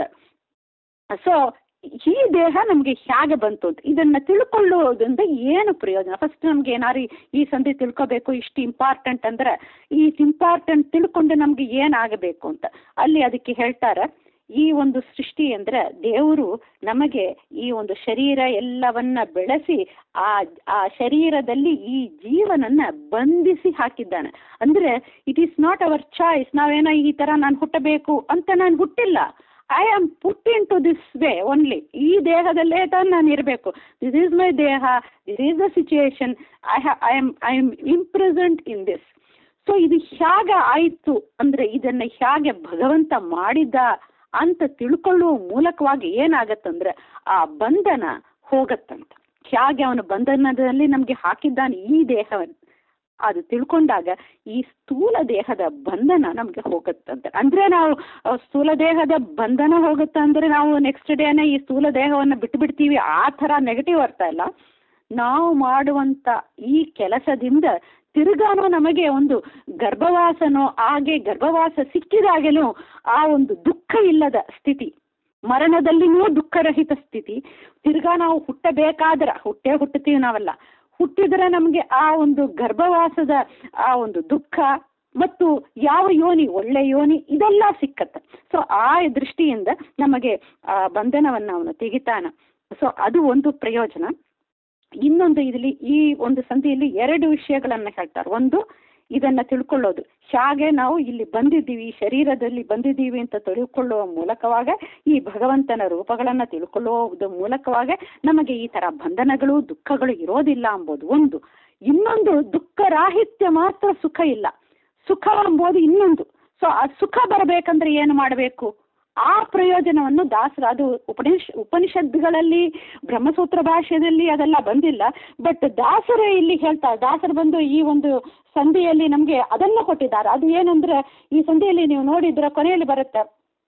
ಸೊ ಈ ದೇಹ ನಮಗೆ ಹೇಗೆ ಬಂತು ಅಂತ ಇದನ್ನ ತಿಳ್ಕೊಳ್ಳೋದ್ರಿಂದ ಏನು ಪ್ರಯೋಜನ ಫಸ್ಟ್ ನಮ್ಗೆ ಏನಾರು ಈ ಸಂಧಿ ತಿಳ್ಕೋಬೇಕು ಇಷ್ಟು ಇಂಪಾರ್ಟೆಂಟ್ ಅಂದ್ರೆ ಈ ಇಂಪಾರ್ಟೆಂಟ್ ತಿಳ್ಕೊಂಡು ನಮ್ಗೆ ಏನಾಗಬೇಕು ಅಂತ ಅಲ್ಲಿ ಅದಕ್ಕೆ ಹೇಳ್ತಾರೆ ಈ ಒಂದು ಸೃಷ್ಟಿ ಅಂದ್ರೆ ದೇವರು ನಮಗೆ ಈ ಒಂದು ಶರೀರ ಎಲ್ಲವನ್ನ ಬೆಳೆಸಿ ಆ ಆ ಶರೀರದಲ್ಲಿ ಈ ಜೀವನನ್ನ ಬಂಧಿಸಿ ಹಾಕಿದ್ದಾನೆ ಅಂದ್ರೆ it is not our choice ನಾವೇನೋ ಈ ತರ ನಾನು ಹುಟ್ಟಬೇಕು ಅಂತ ನಾನು ಹುಟ್ಟಿಲ್ಲ I am put in to this way only ಈ ದೇಹದಲ್ಲೇ ತಾನು ನಾನು ಇರಬೇಕು ದಿಸ್ ಈಸ್ ಮೈ ದೇಹ this is the situation I ha I am I am imprisoned in this so ಇದು ಹೇಗೆ ಆಯಿತು ಅಂದ್ರೆ ಇದನ್ನ ಹೇಗೆ ಭಗವಂತ ಮಾಡಿದ್ದ ಅಂತ ತಿಳ್ಕೊಳ್ಳುವ ಮೂಲಕವಾಗಿ ಏನಾಗತ್ತಂದ್ರೆ ಆ ಬಂಧನ ಹೋಗತ್ತಂತ ಹೇಗೆ ಅವನ ಬಂಧನದಲ್ಲಿ ನಮಗೆ ಹಾಕಿದ್ದಾನೆ ಈ ದೇಹವನ್ನು ಅದು ತಿಳ್ಕೊಂಡಾಗ ಈ ಸ್ಥೂಲ ದೇಹದ ಬಂಧನ ನಮಗೆ ಹೋಗುತ್ತಂತೆ ಅಂದ್ರೆ ನಾವು ಆ, ಸ್ಥೂಲ ದೇಹದ ಬಂಧನ ಹೋಗುತ್ತೆ ಅಂದ್ರೆ ನಾವು ನೆಕ್ಸ್ಟ್ ಡೇನೆ ಈ ಸ್ಥೂಲ ದೇಹವನ್ನು ಬಿಟ್ಟು ಬಿಡ್ತೀವಿ ಆ ಥರ ನೆಗೆಟಿವ್ ಅರ್ಥ ಇಲ್ಲ ನಾವು ಮಾಡುವಂತ ಈ ಕೆಲಸದಿಂದ ತಿರುಗಾನು ನಮಗೆ ಒಂದು ಗರ್ಭವಾಸನೋ ಹಾಗೆ ಗರ್ಭವಾಸ ಸಿಕ್ಕಿದಾಗಲೂ ಆ ಒಂದು ದುಃಖ ಇಲ್ಲದ ಸ್ಥಿತಿ ಮರಣದಲ್ಲಿನೂ ದುಃಖರಹಿತ ಸ್ಥಿತಿ ತಿರ್ಗಾ ನಾವು ಹುಟ್ಟಬೇಕಾದ್ರೆ ಹುಟ್ಟೇ ಹುಟ್ಟುತ್ತೀವಿ ನಾವೆಲ್ಲ ಹುಟ್ಟಿದ್ರೆ ನಮಗೆ ಆ ಒಂದು ಗರ್ಭವಾಸದ ಆ ಒಂದು ದುಃಖ ಮತ್ತು ಯಾವ ಯೋನಿ ಒಳ್ಳೆ ಯೋನಿ ಇದೆಲ್ಲ ಸಿಕ್ಕತ್ತೆ ಸೊ ಆ ದೃಷ್ಟಿಯಿಂದ ನಮಗೆ ಆ ಬಂಧನವನ್ನು ಅವನು ತೆಗಿತಾನ ಸೊ ಅದು ಒಂದು ಪ್ರಯೋಜನ ಇನ್ನೊಂದು ಇದರಲ್ಲಿ ಈ ಒಂದು ಸಂಧಿಯಲ್ಲಿ ಎರಡು ವಿಷಯಗಳನ್ನ ಹೇಳ್ತಾರೆ ಒಂದು ಇದನ್ನ ತಿಳ್ಕೊಳ್ಳೋದು ಹೇಗೆ ನಾವು ಇಲ್ಲಿ ಬಂದಿದ್ದೀವಿ ಈ ಶರೀರದಲ್ಲಿ ಬಂದಿದ್ದೀವಿ ಅಂತ ತಿಳ್ಕೊಳ್ಳುವ ಮೂಲಕವಾಗ ಈ ಭಗವಂತನ ರೂಪಗಳನ್ನ ತಿಳ್ಕೊಳ್ಳುವುದ ಮೂಲಕವಾಗ ನಮಗೆ ಈ ತರ ಬಂಧನಗಳು ದುಃಖಗಳು ಇರೋದಿಲ್ಲ ಎಂಬುದು ಒಂದು ಇನ್ನೊಂದು ದುಃಖರಾಹಿತ್ಯ ಮಾತ್ರ ಸುಖ ಇಲ್ಲ ಸುಖ ಎಂಬುದು ಇನ್ನೊಂದು ಸೊ ಆ ಸುಖ ಬರಬೇಕಂದ್ರೆ ಏನು ಮಾಡಬೇಕು ಆ ಪ್ರಯೋಜನವನ್ನು ದಾಸರ ಅದು ಉಪನಿಷ್ ಉಪನಿಷತ್ತುಗಳಲ್ಲಿ ಬ್ರಹ್ಮಸೂತ್ರ ಭಾಷೆಯಲ್ಲಿ ಅದೆಲ್ಲ ಬಂದಿಲ್ಲ ಬಟ್ ದಾಸರೇ ಇಲ್ಲಿ ಹೇಳ್ತಾರೆ ದಾಸರು ಬಂದು ಈ ಒಂದು ಸಂಧಿಯಲ್ಲಿ ನಮಗೆ ಅದನ್ನು ಕೊಟ್ಟಿದ್ದಾರೆ ಅದು ಏನಂದ್ರೆ ಈ ಸಂಧಿಯಲ್ಲಿ ನೀವು ನೋಡಿದ್ರೆ ಕೊನೆಯಲ್ಲಿ ಬರುತ್ತೆ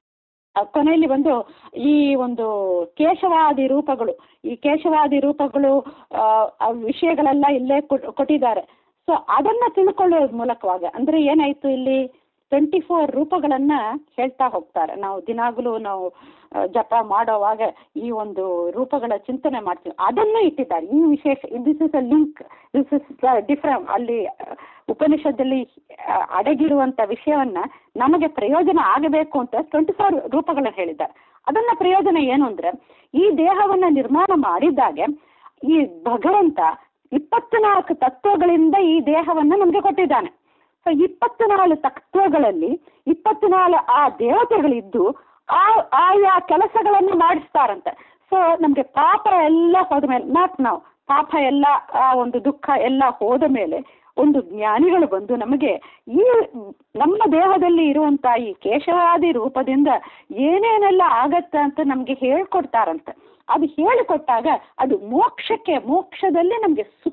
ಆ ಕೊನೆಯಲ್ಲಿ ಬಂದು ಈ ಒಂದು ಕೇಶವಾದಿ ರೂಪಗಳು ಈ ಕೇಶವಾದಿ ರೂಪಗಳು ಆ, ಆ ವಿಷಯಗಳೆಲ್ಲ ಇಲ್ಲೇ ಕೊಟ್- ಕೊಟ್ಟಿದ್ದಾರೆ ಸೊ ಅದನ್ನ ತಿಳ್ಕೊಳ್ಳೋದ್ ಮೂಲಕವಾಗ ಅಂದ್ರೆ ಏನಾಯ್ತು ಇಲ್ಲಿ ಟ್ವೆಂಟಿ ಫೋರ್ ರೂಪಗಳನ್ನ ಹೇಳ್ತಾ ಹೋಗ್ತಾರೆ ನಾವು ದಿನಾಗಲೂ ನಾವು ಆ, ಜಪ ಮಾಡೋವಾಗ ಈ ಒಂದು ರೂಪಗಳ ಚಿಂತನೆ ಮಾಡ್ತೀವಿ ಅದನ್ನು ಇಟ್ಟಿದ್ದಾರೆ ಈ ವಿಶೇಷ this is a link this is different ಅಲ್ಲಿ ಆ, ಉಪನಿಷತ್ತಲ್ಲಿ ಆ, ಅಡಗಿರುವಂತ ವಿಷಯವನ್ನ ನಮಗೆ ಪ್ರಯೋಜನ ಆಗಬೇಕು ಅಂತ ಟ್ವೆಂಟಿ ಫೋರ್ ರೂಪಗಳನ್ನ ಹೇಳಿದ್ದಾರೆ ಅದನ್ನ ಪ್ರಯೋಜನ ಏನು ಅಂದ್ರೆ ಈ ದೇಹವನ್ನ ನಿರ್ಮಾಣ ಮಾಡಿದ್ದಾಗೆ ಈ ಭಗವಂತ ಇಪ್ಪತ್ನಾಲ್ಕು ತತ್ವಗಳಿಂದ ಈ ದೇಹವನ್ನ ನಮಗೆ ಕೊಟ್ಟಿದ್ದಾನೆ ಸೊ ಇಪ್ಪತ್ನಾಲ್ಕು ತತ್ವಗಳಲ್ಲಿ ಇಪ್ಪತ್ನಾಲ್ಕು ಆ ದೇವತೆಗಳಿದ್ದು ಆ ಆಯಾ ಕೆಲಸಗಳನ್ನು ಮಾಡಿಸ್ತಾರಂತೆ ಸೊ ನಮಗೆ ಪಾಪ ಎಲ್ಲ ಹೋದ ಮೇಲೆ ನಾಟ್ ನಾವು ಪಾಪ ಎಲ್ಲ ಆ ಒಂದು ದುಃಖ ಎಲ್ಲ ಹೋದ ಮೇಲೆ ಒಂದು ಜ್ಞಾನಿಗಳು ಬಂದು ನಮಗೆ ಈ ನಮ್ಮ ದೇಹದಲ್ಲಿ ಇರುವಂತ ಈ ಕೇಶವಾದಿ ರೂಪದಿಂದ ಏನೇನೆಲ್ಲ ಆಗತ್ತೆ ಅಂತ ನಮಗೆ ಹೇಳ್ಕೊಡ್ತಾರಂತೆ ಅದು ಹೇಳಿಕೊಟ್ಟಾಗ ಅದು ಮೋಕ್ಷಕ್ಕೆ ಮೋಕ್ಷದಲ್ಲಿ ನಮಗೆ ಸುಖ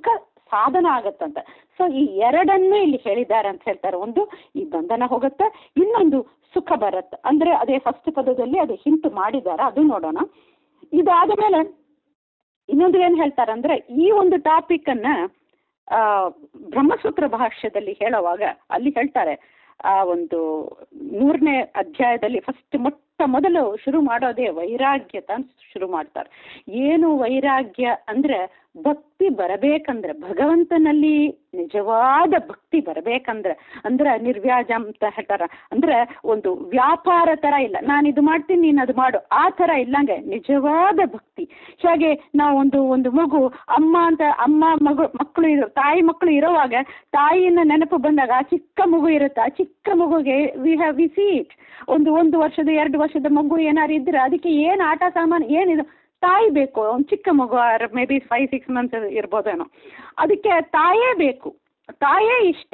ಸಾಧನ ಆಗತ್ತಂತ ಸೊ ಈ ಎರಡನ್ನೂ ಇಲ್ಲಿ ಹೇಳಿದ್ದಾರೆ ಅಂತ ಹೇಳ್ತಾರೆ ಒಂದು ಈ ಬಂಧನ ಹೋಗುತ್ತೆ ಇನ್ನೊಂದು ಸುಖ ಬರುತ್ತೆ ಅಂದ್ರೆ ಅದೇ ಫಸ್ಟ್ ಪದದಲ್ಲಿ ಅದು ಹಿಂಟು ಮಾಡಿದ್ದಾರೆ ಅದು ನೋಡೋಣ ಇದಾದ ಮೇಲೆ ಇನ್ನೊಂದು ಏನು ಹೇಳ್ತಾರೆ ಅಂದ್ರೆ ಈ ಒಂದು ಟಾಪಿಕ್ ಅನ್ನ ಆ, ಬ್ರಹ್ಮಸೂತ್ರ ಭಾಷ್ಯದಲ್ಲಿ ಹೇಳುವಾಗ ಅಲ್ಲಿ ಹೇಳ್ತಾರೆ ಆ ಒಂದು ಮೂರನೇ ಅಧ್ಯಾಯದಲ್ಲಿ ಫಸ್ಟ್ ಮೊಟ್ಟ ಮೊದಲು ಶುರು ಮಾಡೋದೇ ವೈರಾಗ್ಯತ ಅಂತ ಶುರು ಮಾಡ್ತಾರೆ ಏನು ವೈರಾಗ್ಯ ಅಂದ್ರೆ ಭಕ್ತಿ ಬರಬೇಕಂದ್ರೆ ಭಗವಂತನಲ್ಲಿ ನಿಜವಾದ ಭಕ್ತಿ ಬರಬೇಕಂದ್ರೆ ಅಂದ್ರೆ ನಿರ್ವ್ಯಾಜ ಅಂತ ಹೇಳ್ತಾರ ಅಂದ್ರೆ ಒಂದು ವ್ಯಾಪಾರ ತರ ಇಲ್ಲ ನಾನು ಇದು ಮಾಡ್ತೀನಿ ನೀನು ಅದು ಮಾಡು ಆ ತರ ಇಲ್ಲಂಗೆ ನಿಜವಾದ ಭಕ್ತಿ ಹೇಗೆ ನಾವು ಒಂದು ಒಂದು ಮಗು ಅಮ್ಮ ಅಂತ ಅಮ್ಮ ಮಗು ಮಕ್ಕಳು ಇರೋ ತಾಯಿ ಮಕ್ಕಳು ಇರೋವಾಗ ತಾಯಿನ ನೆನಪು ಬಂದಾಗ ಆ ಚಿಕ್ಕ ಮಗು ಇರುತ್ತೆ ಆ ಚಿಕ್ಕ ಮಗುಗೆ we have we see it ಒಂದು ಒಂದು ವರ್ಷದ ಎರಡು ವರ್ಷದ ಮಗು ಏನಾರು ಇದ್ರೆ ಅದಕ್ಕೆ ಏನು ಆಟ ಸಾಮಾನು ಏನಿದು ತಾಯಿ ಬೇಕು ಒಂದು ಚಿಕ್ಕ ಮಗು may be five six months ಇರ್ಬೋದೇನೋ ಅದಕ್ಕೆ ತಾಯೇ ಬೇಕು ತಾಯೇ ಇಷ್ಟ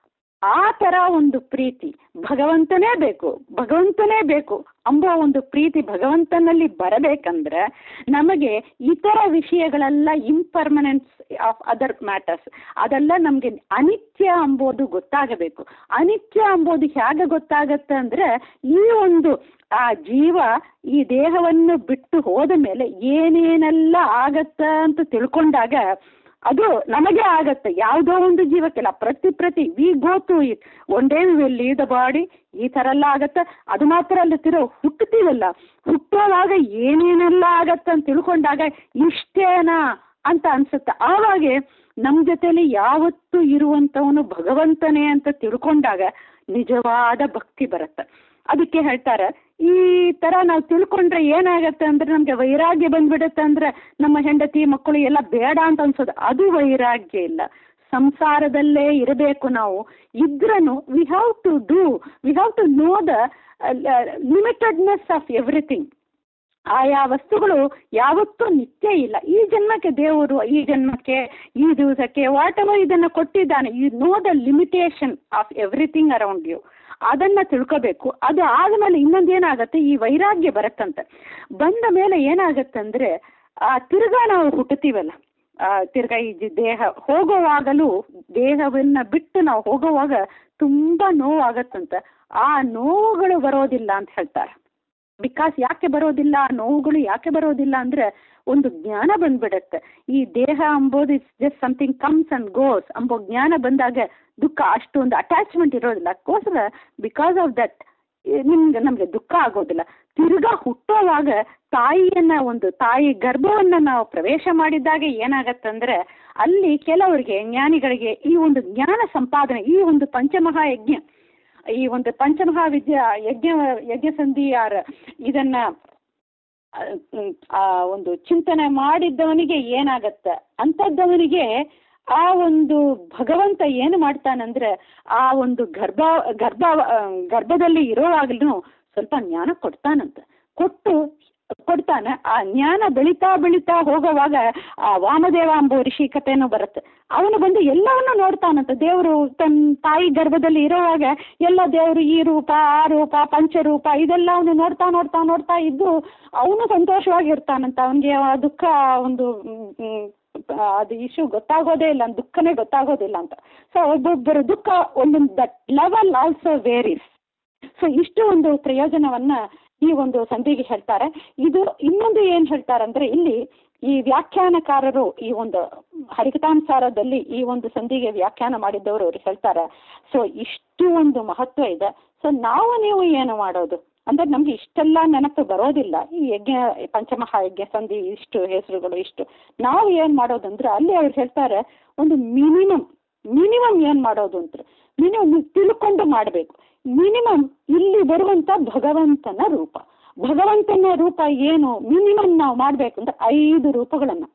ಆ ಥರ ಒಂದು ಪ್ರೀತಿ ಭಗವಂತನೇ ಬೇಕು ಭಗವಂತನೇ ಬೇಕು ಅಂಬೋ ಒಂದು ಪ್ರೀತಿ ಭಗವಂತನಲ್ಲಿ ಬರಬೇಕಂದ್ರೆ ನಮಗೆ ಇತರ ವಿಷಯಗಳೆಲ್ಲ ಇಂಪರ್ಮನೆನ್ಸ್ ಆಫ್ ಅದರ್ ಮ್ಯಾಟರ್ಸ್ ಅದೆಲ್ಲ ನಮಗೆ ಅನಿತ್ಯ ಅಂಬೋದು ಗೊತ್ತಾಗಬೇಕು ಅನಿತ್ಯ ಅಂಬೋದು ಹೇಗೆ ಗೊತ್ತಾಗತ್ತೆ ಅಂದರೆ ಈ ಒಂದು ಆ ಜೀವ ಈ ದೇಹವನ್ನು ಬಿಟ್ಟು ಹೋದ ಮೇಲೆ ಏನೇನೆಲ್ಲ ಆಗತ್ತ ಅಂತ ತಿಳ್ಕೊಂಡಾಗ ಅದು ನಮಗೆ ಆಗತ್ತೆ ಯಾವುದೋ ಒಂದು ಜೀವಕ್ಕೆಲ್ಲ ಪ್ರತಿ ಪ್ರತಿ we go to it one day will leave the body ಈ ಥರ ಎಲ್ಲ ಆಗತ್ತೆ ಅದು ಮಾತ್ರ ಅಲ್ಲ ತಿರೋ ಹುಟ್ಟುತ್ತೀವಲ್ಲ ಹುಟ್ಟುವಾಗ ಏನೇನೆಲ್ಲ ಆಗತ್ತೆ ಅಂತ ತಿಳ್ಕೊಂಡಾಗ ಇಷ್ಟೇನಾ ಅಂತ ಅನ್ಸುತ್ತೆ ಆವಾಗೆ ನಮ್ಮ ಜೊತೆಲಿ ಯಾವತ್ತೂ ಇರುವಂಥವನು ಭಗವಂತನೇ ಅಂತ ತಿಳ್ಕೊಂಡಾಗ ನಿಜವಾದ ಭಕ್ತಿ ಬರುತ್ತೆ ಅದಕ್ಕೆ ಹೇಳ್ತಾರೆ ಈ ಥರ ನಾವು ತಿಳ್ಕೊಂಡ್ರೆ ಏನಾಗತ್ತೆ ಅಂದ್ರೆ ನಮಗೆ ವೈರಾಗ್ಯ ಬಂದ್ಬಿಡುತ್ತೆ ಅಂದ್ರೆ ನಮ್ಮ ಹೆಂಡತಿ ಮಕ್ಕಳು ಎಲ್ಲ ಬೇಡ ಅಂತ ಅನ್ಸೋದು ಅದು ವೈರಾಗ್ಯ ಇಲ್ಲ ಸಂಸಾರದಲ್ಲೇ ಇರಬೇಕು ನಾವು ಇದ್ರೂ we have to do we have to know the limitedness of everything ಆಯಾ ವಸ್ತುಗಳು ಯಾವತ್ತೂ ನಿತ್ಯ ಇಲ್ಲ ಈ ಜನ್ಮಕ್ಕೆ ದೇವರು ಈ ಜನ್ಮಕ್ಕೆ ಈ ದಿವಸಕ್ಕೆ ವಾಟ್ ಎವರ್ ಇದನ್ನು ಕೊಟ್ಟಿದ್ದಾನೆ you know the limitation of everything around you ಅದನ್ನು ತಿಳ್ಕೋಬೇಕು ಅದು ಆದಮೇಲೆ ಇನ್ನೊಂದು ಏನಾಗುತ್ತೆ ಈ ವೈರಾಗ್ಯ ಬರುತ್ತಂತೆ ಬಂದ ಮೇಲೆ ಏನಾಗತ್ತಂದ್ರೆ ಆ ತಿರ್ಗಾ ನಾವು ಹುಟ್ಟುತ್ತೀವಲ್ಲ ಆ, ತಿರ್ಗಾ ಈ ಜಿ- ದೇಹ ಹೋಗುವಾಗಲೂ ದೇಹವನ್ನು ಬಿಟ್ಟು ನಾವು ಹೋಗುವಾಗ ತುಂಬ ನೋವಾಗತ್ತಂತೆ ಆ ನೋವುಗಳು ಬರೋದಿಲ್ಲ ಅಂತ ಹೇಳ್ತಾರೆ ಬಿಕಾಸ್ ಯಾಕೆ ಬರೋದಿಲ್ಲ ಆ ನೋವುಗಳು ಯಾಕೆ ಬರೋದಿಲ್ಲ ಅಂದ್ರೆ ಒಂದು ಜ್ಞಾನ ಬಂದ್ಬಿಡತ್ತೆ ಈ ದೇಹ ಅಂಬೋದು it's just something comes and goes ಅಂಬೋ ಜ್ಞಾನ ಬಂದಾಗ ದುಃಖ ಅಷ್ಟೊಂದು ಅಟ್ಯಾಚ್ಮೆಂಟ್ ಇರೋದಿಲ್ಲ ಅದಕ್ಕೋಸ್ಕರ ಬಿಕಾಸ್ ಆಫ್ ದಟ್ ನಿಮ್ಗೆ ನಮಗೆ ದುಃಖ ಆಗೋದಿಲ್ಲ ತಿರ್ಗಾ ಹುಟ್ಟೋವಾಗ ತಾಯಿಯನ್ನ ಒಂದು ತಾಯಿ ಗರ್ಭವನ್ನ ನಾವು ಪ್ರವೇಶ ಮಾಡಿದಾಗ ಏನಾಗತ್ತಂದ್ರೆ ಅಲ್ಲಿ ಕೆಲವರಿಗೆ ಜ್ಞಾನಿಗಳಿಗೆ ಈ ಒಂದು ಜ್ಞಾನ ಸಂಪಾದನೆ ಈ ಒಂದು ಪಂಚಮಹಾ ಯಜ್ಞ ಈ ಒಂದು ಪಂಚಮಹಾವಿದ್ಯ ಯಜ್ಞ ಯಜ್ಞ ಸಂಧಿಯಾರ ಇದನ್ನ ಆ, ಹ್ಮ್, ಆ ಒಂದು ಚಿಂತನೆ ಮಾಡಿದ್ದವನಿಗೆ ಏನಾಗತ್ತೆ ಅಂಥದ್ದವನಿಗೆ ಆ ಒಂದು ಭಗವಂತ ಏನು ಮಾಡ್ತಾನಂದ್ರೆ ಆ ಒಂದು ಗರ್ಭ ಗರ್ಭ ಆ, ಗರ್ಭದಲ್ಲಿ ಇರೋವಾಗಲೂ ಸ್ವಲ್ಪ ಜ್ಞಾನ ಕೊಡ್ತಾನಂತ ಕೊಟ್ಟು ಕೊಡ್ತಾನೆ ಆ ಜ್ಞಾನ ಬೆಳೀತಾ ಬೆಳೀತಾ ಹೋಗುವಾಗ ಆ ವಾಮದೇವ ಎಂಬ ಋಷಿ ಕಥೆನೂ ಬರುತ್ತೆ ಅವನು ಬಂದು ಎಲ್ಲವನ್ನೂ ನೋಡ್ತಾನಂತ ದೇವರು ತನ್ನ ತಾಯಿ ಗರ್ಭದಲ್ಲಿ ಇರುವಾಗ ಎಲ್ಲ ದೇವರು ಈ ರೂಪ ಆ ರೂಪ ಪಂಚರೂಪ ಇದೆಲ್ಲ ಅವನು ನೋಡ್ತಾ ನೋಡ್ತಾ ನೋಡ್ತಾ ಇದ್ದು ಅವನು ಸಂತೋಷವಾಗಿರ್ತಾನಂತ ಅವನಿಗೆ ಆ ದುಃಖ ಒಂದು ಮ್, ಮ್, ಅದು ಇಶ್ಯೂ ಗೊತ್ತಾಗೋದೇ ಇಲ್ಲ ದುಃಖನೇ ಗೊತ್ತಾಗೋದಿಲ್ಲ ಅಂತ ಸೊ ಒಬ್ಬೊಬ್ಬರ ದುಃಖ ಒಂದೊಂದು that level also varies so ಇಷ್ಟು ಒಂದು ಪ್ರಯೋಜನವನ್ನ ಈ ಒಂದು ಸಂಧಿಗೆ ಹೇಳ್ತಾರೆ ಇದು ಇನ್ನೊಂದು ಏನು ಹೇಳ್ತಾರಂದ್ರೆ ಇಲ್ಲಿ ಈ ವ್ಯಾಖ್ಯಾನಕಾರರು ಈ ಒಂದು ಹರಿಕತಾಂಸಾರದಲ್ಲಿ ಈ ಒಂದು ಸಂಧಿಗೆ ವ್ಯಾಖ್ಯಾನ ಮಾಡಿದ್ದವರು ಅವ್ರು ಹೇಳ್ತಾರೆ ಸೊ ಇಷ್ಟು ಒಂದು ಮಹತ್ವ ಇದೆ ಸೊ ನಾವು ನೀವು ಏನು ಮಾಡೋದು ಅಂದ್ರೆ ನಮ್ಗೆ ಇಷ್ಟೆಲ್ಲ ನೆನಪು ಬರೋದಿಲ್ಲ ಈ ಯಜ್ಞ ಪಂಚಮಹಾ ಯಜ್ಞ ಸಂಧಿ ಇಷ್ಟು ಹೆಸರುಗಳು ಇಷ್ಟು ನಾವು ಏನು ಮಾಡೋದಂದ್ರೆ ಅಲ್ಲಿ ಅವ್ರು ಹೇಳ್ತಾರೆ ಒಂದು ಮಿನಿಮಮ್ ಮಿನಿಮಮ್ ಏನು ಮಾಡೋದು ಅಂತ ಮಿನಿಮಮ್ ತಿಳ್ಕೊಂಡು ಮಾಡಬೇಕು ಮಿನಿಮಮ್ ಇಲ್ಲಿ ಬರುವಂತ ಭಗವಂತನ ರೂಪ ಭಗವಂತನ ರೂಪ ಏನು ಮಿನಿಮಮ್ ನಾವು ಮಾಡಬೇಕು ಅಂದ್ರೆ ಐದು ರೂಪಗಳನ್ನು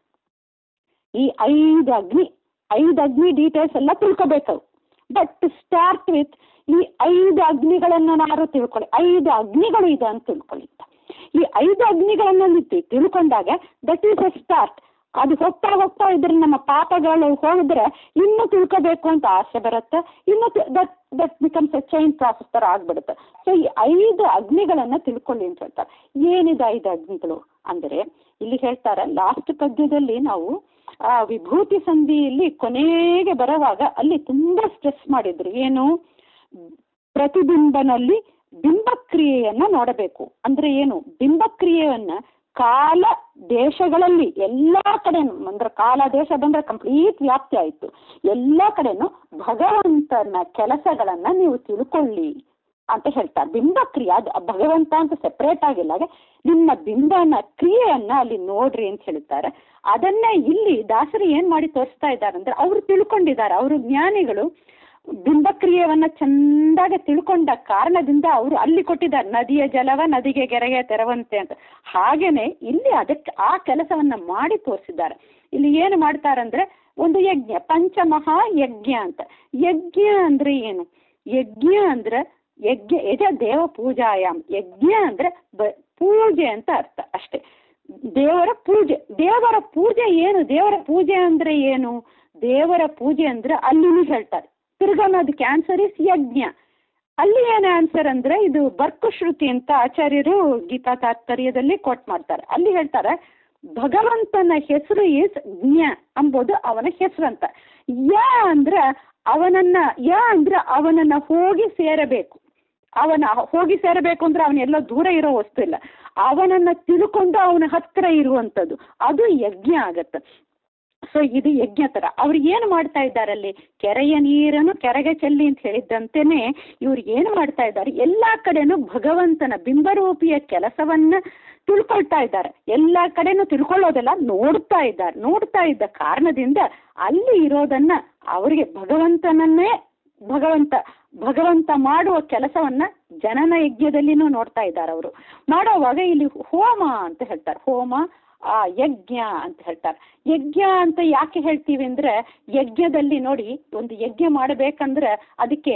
ಈ ಐದು ಅಗ್ನಿ ಐದು ಅಗ್ನಿ ಡೀಟೇಲ್ಸ್ ಎಲ್ಲ ತಿಳ್ಕೊಬೇಕು ಬಟ್ ಸ್ಟಾರ್ಟ್ ವಿತ್ ಈ ಐದು ಅಗ್ನಿಗಳನ್ನು ನಾವು ತಿಳ್ಕೊಳ್ಳಿ ಐದು ಅಗ್ನಿಗಳು ಇದೆ ಅಂತ ತಿಳ್ಕೊಳ್ಳಿ ಈ ಐದು ಅಗ್ನಿಗಳನ್ನು ನೀವು ತಿ- ತಿಳ್ಕೊಂಡಾಗ ದಟ್ ಈಸ್ ಎ ಸ್ಟಾರ್ಟ್ ಅದು ಹೋಗ್ತಾ ಹೋಗ್ತಾ ಇದ್ರೆ ನಮ್ಮ ಪಾಪಗಳು ಹೋಗಿದ್ರೆ ಇನ್ನೂ ತಿಳ್ಕೋಬೇಕು ಅಂತ ಆಸೆ ಬರುತ್ತೆ ಇನ್ನು that that becomes a chain process ಥರ ಆಗ್ಬಿಡುತ್ತೆ ಸೊ ಈ ಐದು ಅಗ್ನಿಗಳನ್ನು ತಿಳ್ಕೊಳ್ಳಿ ಅಂತ ಹೇಳ್ತಾರೆ ಏನಿದೆ ಐದು ಅಗ್ನಿಗಳು ಅಂದರೆ ಇಲ್ಲಿ ಹೇಳ್ತಾರೆ ಲಾಸ್ಟ್ ಪದ್ಯದಲ್ಲಿ ನಾವು ಆ ವಿಭೂತಿ ಸಂಧಿಯಲ್ಲಿ ಕೊನೆಗೆ ಬರುವಾಗ ಅಲ್ಲಿ ತುಂಬಾ ಸ್ಟ್ರೆಸ್ ಮಾಡಿದ್ರು ಏನು ಪ್ರತಿಬಿಂಬನಲ್ಲಿ ಬಿಂಬಕ್ರಿಯೆಯನ್ನ ನೋಡಬೇಕು ಅಂದ್ರೆ ಏನು ಬಿಂಬಕ್ರಿಯೆಯನ್ನ ಕಾಲ ದೇಶಗಳಲ್ಲಿ ಎಲ್ಲಾ ಕಡೆನೂ ಅಂದ್ರೆ ಕಾಲ ದೇಶ ಬಂದ್ರೆ ಕಂಪ್ಲೀಟ್ ವ್ಯಾಪ್ತಿ ಆಯಿತು ಎಲ್ಲ ಕಡೆನೂ ಭಗವಂತನ ಕೆಲಸಗಳನ್ನ ನೀವು ತಿಳ್ಕೊಳ್ಳಿ ಅಂತ ಹೇಳ್ತಾರೆ ಬಿಂಬ ಕ್ರಿಯೆ ಅದು ಭಗವಂತ ಅಂತ ಸೆಪರೇಟ್ ಆಗಿಲ್ಲ ಹಾಗೆ ನಿಮ್ಮ ಬಿಂಬನ ಕ್ರಿಯೆಯನ್ನ ಅಲ್ಲಿ ನೋಡ್ರಿ ಅಂತ ಹೇಳ್ತಾರೆ ಅದನ್ನೇ ಇಲ್ಲಿ ದಾಸರು ಏನ್ ಮಾಡಿ ತೋರಿಸ್ತಾ ಇದ್ದಾರೆ ಅಂದ್ರೆ ಅವರು ತಿಳ್ಕೊಂಡಿದ್ದಾರೆ ಅವರು ಜ್ಞಾನಿಗಳು ಬಿಂಬಕ್ರಿಯೆಯನ್ನ ಚಂದಾಗಿ ತಿಳ್ಕೊಂಡ ಕಾರಣದಿಂದ ಅವರು ಅಲ್ಲಿ ಕೊಟ್ಟಿದ್ದಾರೆ ನದಿಯ ಜಲವ ನದಿಗೆ ಗೆರೆಗೆ ತೆರವಂತೆ ಅಂತ ಹಾಗೇನೆ ಇಲ್ಲಿ ಅದಕ್ಕೆ ಆ ಕೆಲಸವನ್ನ ಮಾಡಿ ತೋರಿಸಿದ್ದಾರೆ ಇಲ್ಲಿ ಏನು ಮಾಡ್ತಾರಂದ್ರೆ ಒಂದು ಯಜ್ಞ ಪಂಚಮಹಾ ಯಜ್ಞ ಅಂತ ಯಜ್ಞ ಅಂದ್ರೆ ಏನು ಯಜ್ಞ ಅಂದ್ರೆ ಯಜ್ಞ ಯಜ ದೇವ ಪೂಜಾಯಾಮ್ ಯಜ್ಞ ಅಂದ್ರೆ ಬ- ಪೂಜೆ ಅಂತ ಅರ್ಥ ಅಷ್ಟೇ ದೇವರ ಪೂಜೆ ದೇವರ ಪೂಜೆ ಏನು ದೇವರ ಪೂಜೆ ಅಂದ್ರೆ ಏನು ದೇವರ ಪೂಜೆ ಅಂದ್ರೆ ಅಲ್ಲಿನೂ ಹೇಳ್ತಾರೆ ತಿರ್ಗಾನ ಅದು ಕ್ಯಾನ್ಸರ್ ಇಸ್ ಯಜ್ಞ ಅಲ್ಲಿ ಏನು ಆನ್ಸರ್ ಅಂದ್ರೆ ಇದು ಬರ್ಕು ಶ್ರುತಿ ಅಂತ ಆಚಾರ್ಯರು ಗೀತಾ ತಾತ್ಪರ್ಯದಲ್ಲಿ ಕೋಟ್ ಮಾಡ್ತಾರೆ ಅಲ್ಲಿ ಹೇಳ್ತಾರೆ ಭಗವಂತನ ಹೆಸರು ಇಸ್ ಜ್ಞ ಅಂಬೋದು ಅವನ ಹೆಸರು ಅಂತ ಯ ಅಂದ್ರ ಅವನನ್ನ ಯ ಅಂದ್ರ ಅವನನ್ನ ಹೋಗಿ ಸೇರಬೇಕು ಅವನ ಹೋಗಿ ಸೇರಬೇಕು ಅಂದ್ರೆ ಅವನೆಲ್ಲ ದೂರ ಇರೋ ವಸ್ತು ಇಲ್ಲ ಅವನನ್ನ ತಿಳ್ಕೊಂಡು ಅವನ ಹತ್ರ ಇರುವಂಥದ್ದು ಅದು ಯಜ್ಞ ಆಗತ್ತೆ ಸೊ ಇದು ಯಜ್ಞ ತರ ಅವ್ರು ಏನು ಮಾಡ್ತಾ ಇದ್ದಾರೆ ಅಲ್ಲಿ ಕೆರೆಯ ನೀರನ್ನು ಕೆರೆಗೆ ಚೆಲ್ಲಿ ಅಂತ ಹೇಳಿದ್ದಂತೆನೆ ಇವ್ರು ಏನು ಮಾಡ್ತಾ ಇದ್ದಾರೆ ಎಲ್ಲಾ ಕಡೆನೂ ಭಗವಂತನ ಬಿಂಬರೂಪಿಯ ಕೆಲಸವನ್ನ ತಿಳ್ಕೊಳ್ತಾ ಇದ್ದಾರೆ ಎಲ್ಲ ಕಡೆನೂ ತಿಳ್ಕೊಳ್ಳೋದೆಲ್ಲ ನೋಡ್ತಾ ಇದ್ದಾರೆ ನೋಡ್ತಾ ಇದ್ದ ಕಾರಣದಿಂದ ಅಲ್ಲಿ ಇರೋದನ್ನ ಅವರಿಗೆ ಭಗವಂತನನ್ನೇ ಭಗವಂತ ಭಗವಂತ ಮಾಡುವ ಕೆಲಸವನ್ನ ಜನನ ಯಜ್ಞದಲ್ಲಿನೂ ನೋಡ್ತಾ ಇದ್ದಾರೆ ಅವರು ಮಾಡೋವಾಗ ಇಲ್ಲಿ ಹೋಮ ಅಂತ ಹೇಳ್ತಾರೆ ಹೋಮ ಆ ಯಜ್ಞ ಅಂತ ಹೇಳ್ತಾರೆ ಯಜ್ಞ ಅಂತ ಯಾಕೆ ಹೇಳ್ತೀವಿ ಅಂದ್ರೆ ಯಜ್ಞದಲ್ಲಿ ನೋಡಿ ಒಂದು ಯಜ್ಞ ಮಾಡಬೇಕಂದ್ರೆ ಅದಕ್ಕೆ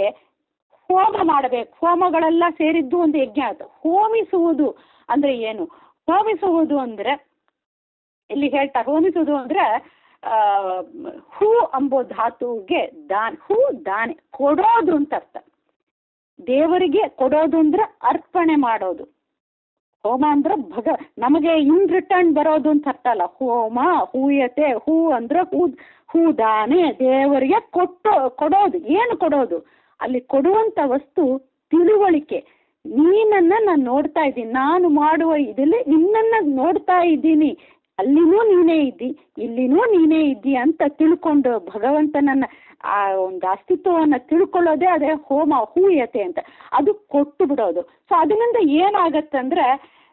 ಹೋಮ ಮಾಡಬೇಕು ಹೋಮಗಳೆಲ್ಲ ಸೇರಿದ್ದು ಒಂದು ಯಜ್ಞ ಅದು ಹೋಮಿಸುವುದು ಅಂದ್ರೆ ಏನು ಹೋಮಿಸುವುದು ಅಂದ್ರೆ ಇಲ್ಲಿ ಹೇಳ್ತಾರೆ ಹೋಮಿಸುವುದು ಅಂದ್ರೆ ಆ ಹೂ ಅಂಬೋ ಧಾತುಗೆ ದಾನ್ ಹೂ ದಾನೆ ಕೊಡೋದು ಅಂತ ಅರ್ಥ ದೇವರಿಗೆ ಕೊಡೋದು ಅಂದ್ರೆ ಅರ್ಪಣೆ ಮಾಡೋದು ಹೋಮ ಅಂದ್ರೆ ಭಗ ನಮಗೆ ಇನ್ ರಿಟರ್ನ್ ಬರೋದು ಅಂತ ಅರ್ಥ ಅಲ್ಲ ಹೋಮ ಹೂಯತೆ ಹೂ ಅಂದ್ರೆ ಹೂ ಹೂದಾನೆ ದೇವರಿಗೆ ಕೊಟ್ಟು ಕೊಡೋದು ಏನು ಕೊಡೋದು ಅಲ್ಲಿ ಕೊಡುವಂತ ವಸ್ತು ತಿಳುವಳಿಕೆ ನೀನನ್ನ ನಾನು ನೋಡ್ತಾ ಇದ್ದೀನಿ ನಾನು ಮಾಡುವ ಇದಲ್ಲಿ ನಿನ್ನನ್ನ ನೋಡ್ತಾ ಇದ್ದೀನಿ ಅಲ್ಲಿನೂ ನೀನೇ ಇದ್ದಿ ಇಲ್ಲಿನೂ ನೀನೇ ಇದ್ದಿ ಅಂತ ತಿಳ್ಕೊಂಡು ಭಗವಂತನನ್ನ ಆ ಒಂದು ಅಸ್ತಿತ್ವವನ್ನ ತಿಳ್ಕೊಳ್ಳೋದೇ ಅದೇ ಹೋಮ ಹೂಯತೆ ಅಂತ ಅದು ಕೊಟ್ಟು ಬಿಡೋದು ಸೊ ಅದರಿಂದ ಏನಾಗತ್ತಂದ್ರೆ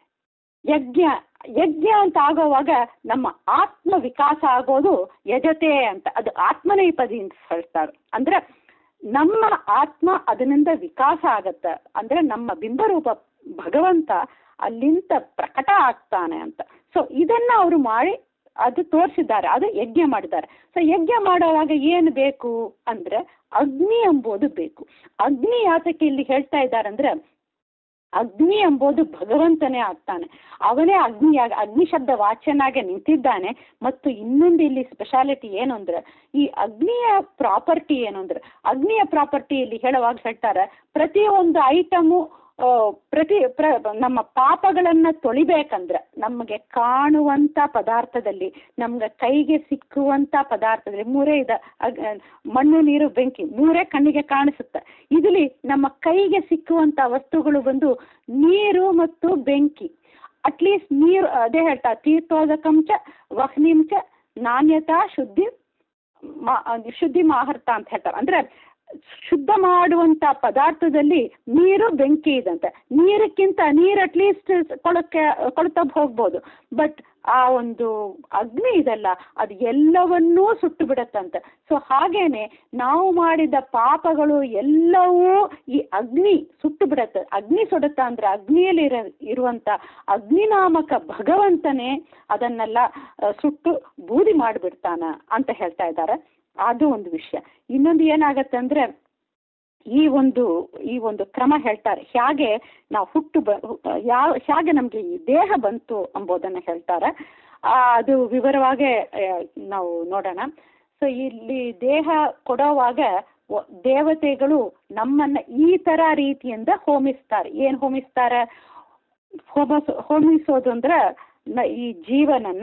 ಯಜ್ಞ ಯಜ್ಞ ಅಂತ ಆಗೋವಾಗ ನಮ್ಮ ಆತ್ಮ ವಿಕಾಸ ಆಗೋದು ಯಜತೆ ಅಂತ ಅದು ಆತ್ಮನೈಪದಿ ಅಂತ ಹೇಳ್ತಾರೆ ಅಂದ್ರೆ ನಮ್ಮ ಆತ್ಮ ಅದರಿಂದ ವಿಕಾಸ ಆಗತ್ತ ಅಂದ್ರೆ ನಮ್ಮ ಬಿಂಬರೂಪ ಭಗವಂತ ಅಲ್ಲಿಂದ ಪ್ರಕಟ ಆಗ್ತಾನೆ ಅಂತ ಸೊ ಇದನ್ನ ಅವರು ಮಾಡಿ ಅದು ತೋರಿಸಿದ್ದಾರೆ ಅದು ಯಜ್ಞ ಮಾಡಿದ್ದಾರೆ ಸೊ ಯಜ್ಞ ಮಾಡುವಾಗ ಏನು ಬೇಕು ಅಂದ್ರೆ ಅಗ್ನಿ ಎಂಬುದು ಬೇಕು ಅಗ್ನಿ ಯಾತಕ್ಕೆ ಇಲ್ಲಿ ಹೇಳ್ತಾ ಇದ್ದಾರೆ ಅಂದ್ರೆ ಅಗ್ನಿ ಎಂಬುದು ಭಗವಂತನೇ ಆಗ್ತಾನೆ ಅವನೇ ಅಗ್ನಿಯಾಗ ಅಗ್ನಿ ಶಬ್ದ ವಾಚ್ಯನಾಗೆ ನಿಂತಿದ್ದಾನೆ ಮತ್ತು ಇನ್ನೊಂದು ಇಲ್ಲಿ ಸ್ಪೆಷಾಲಿಟಿ ಏನು ಅಂದ್ರೆ ಈ ಅಗ್ನಿಯ ಪ್ರಾಪರ್ಟಿ ಏನು ಅಂದ್ರೆ ಅಗ್ನಿಯ ಪ್ರಾಪರ್ಟಿ ಇಲ್ಲಿ ಹೇಳುವಾಗ ಹೇಳ್ತಾರೆ ಪ್ರತಿಯೊಂದು ಐಟಮು ಪ್ರತಿ ಪ್ರ ನಮ್ಮ ಪಾಪಗಳನ್ನ ತೊಳಿಬೇಕಂದ್ರೆ ನಮಗೆ ಕಾಣುವಂತ ಪದಾರ್ಥದಲ್ಲಿ ನಮ್ಗೆ ಕೈಗೆ ಸಿಕ್ಕುವಂತ ಪದಾರ್ಥದಲ್ಲಿ ಮೂರೇ ಇದೆ ಮಣ್ಣು ನೀರು ಬೆಂಕಿ ಮೂರೇ ಕಣ್ಣಿಗೆ ಕಾಣಿಸುತ್ತೆ ಇದರಲ್ಲಿ ನಮ್ಮ ಕೈಗೆ ಸಿಕ್ಕುವಂತ ವಸ್ತುಗಳು ಬಂದು ನೀರು ಮತ್ತು ಬೆಂಕಿ ಅಟ್ಲೀಸ್ಟ್ ನೀರು ಅದೇ ಹೇಳ್ತಾ ತೀರ್ಥೋದಕಂಚ ವಹ್ನಿಂಚ ನಾಣ್ಯತಾ ಶುದ್ಧಿ ಮಾ ಶುದ್ಧಿ ಮಾಹರ್ತ ಅಂತ ಹೇಳ್ತಾರೆ ಅಂದ್ರೆ ಶುದ್ಧ ಮಾಡುವಂತ ಪದಾರ್ಥದಲ್ಲಿ ನೀರು ಬೆಂಕಿ ಇದಂತೆ ನೀರಕ್ಕಿಂತ ನೀರು ಅಟ್ಲೀಸ್ಟ್ ಕೊಳಕ್ಕೆ ಕೊಳ್ತಾ ಹೋಗ್ಬೋದು ಬಟ್ ಆ ಒಂದು ಅಗ್ನಿ ಇದಲ್ಲ ಅದು ಎಲ್ಲವನ್ನೂ ಸುಟ್ಟು ಬಿಡತ್ತಂತೆ ಸೊ ಹಾಗೇನೆ ನಾವು ಮಾಡಿದ ಪಾಪಗಳು ಎಲ್ಲವೂ ಈ ಅಗ್ನಿ ಸುಟ್ಟು ಬಿಡತ್ತೆ ಅಗ್ನಿ ಸುಡುತ್ತ ಅಂದ್ರೆ ಅಗ್ನಿಯಲ್ಲಿ ಇರ ಇರುವಂತ ಅಗ್ನಿನಾಮಕ ಭಗವಂತನೇ ಅದನ್ನೆಲ್ಲ ಸುಟ್ಟು ಬೂದಿ ಮಾಡಿಬಿಡ್ತಾನ ಅಂತ ಹೇಳ್ತಾ ಇದ್ದಾರೆ ಅದು ಒಂದು ವಿಷಯ ಇನ್ನೊಂದು ಏನಾಗತ್ತೆ ಅಂದ್ರೆ ಈ ಒಂದು ಈ ಒಂದು ಕ್ರಮ ಹೇಳ್ತಾರೆ ಹೇಗೆ ನಾವು ಹುಟ್ಟು ಬ ಯಾವ ಹೇಗೆ ನಮಗೆ ಈ ದೇಹ ಬಂತು ಎಂಬುದನ್ನು ಹೇಳ್ತಾರೆ ಅದು ವಿವರವಾಗಿ ನಾವು ನೋಡೋಣ ಸೊ ಇಲ್ಲಿ ದೇಹ ಕೊಡೋವಾಗ ದೇವತೆಗಳು ನಮ್ಮನ್ನ ಈ ತರ ರೀತಿಯಿಂದ ಹೋಮಿಸ್ತಾರೆ ಏನು ಹೋಮಿಸ್ತಾರೆ ಹೋಮ ಹೋಮಿಸೋದು ಅಂದ್ರೆ ಈ ಜೀವನನ್ನ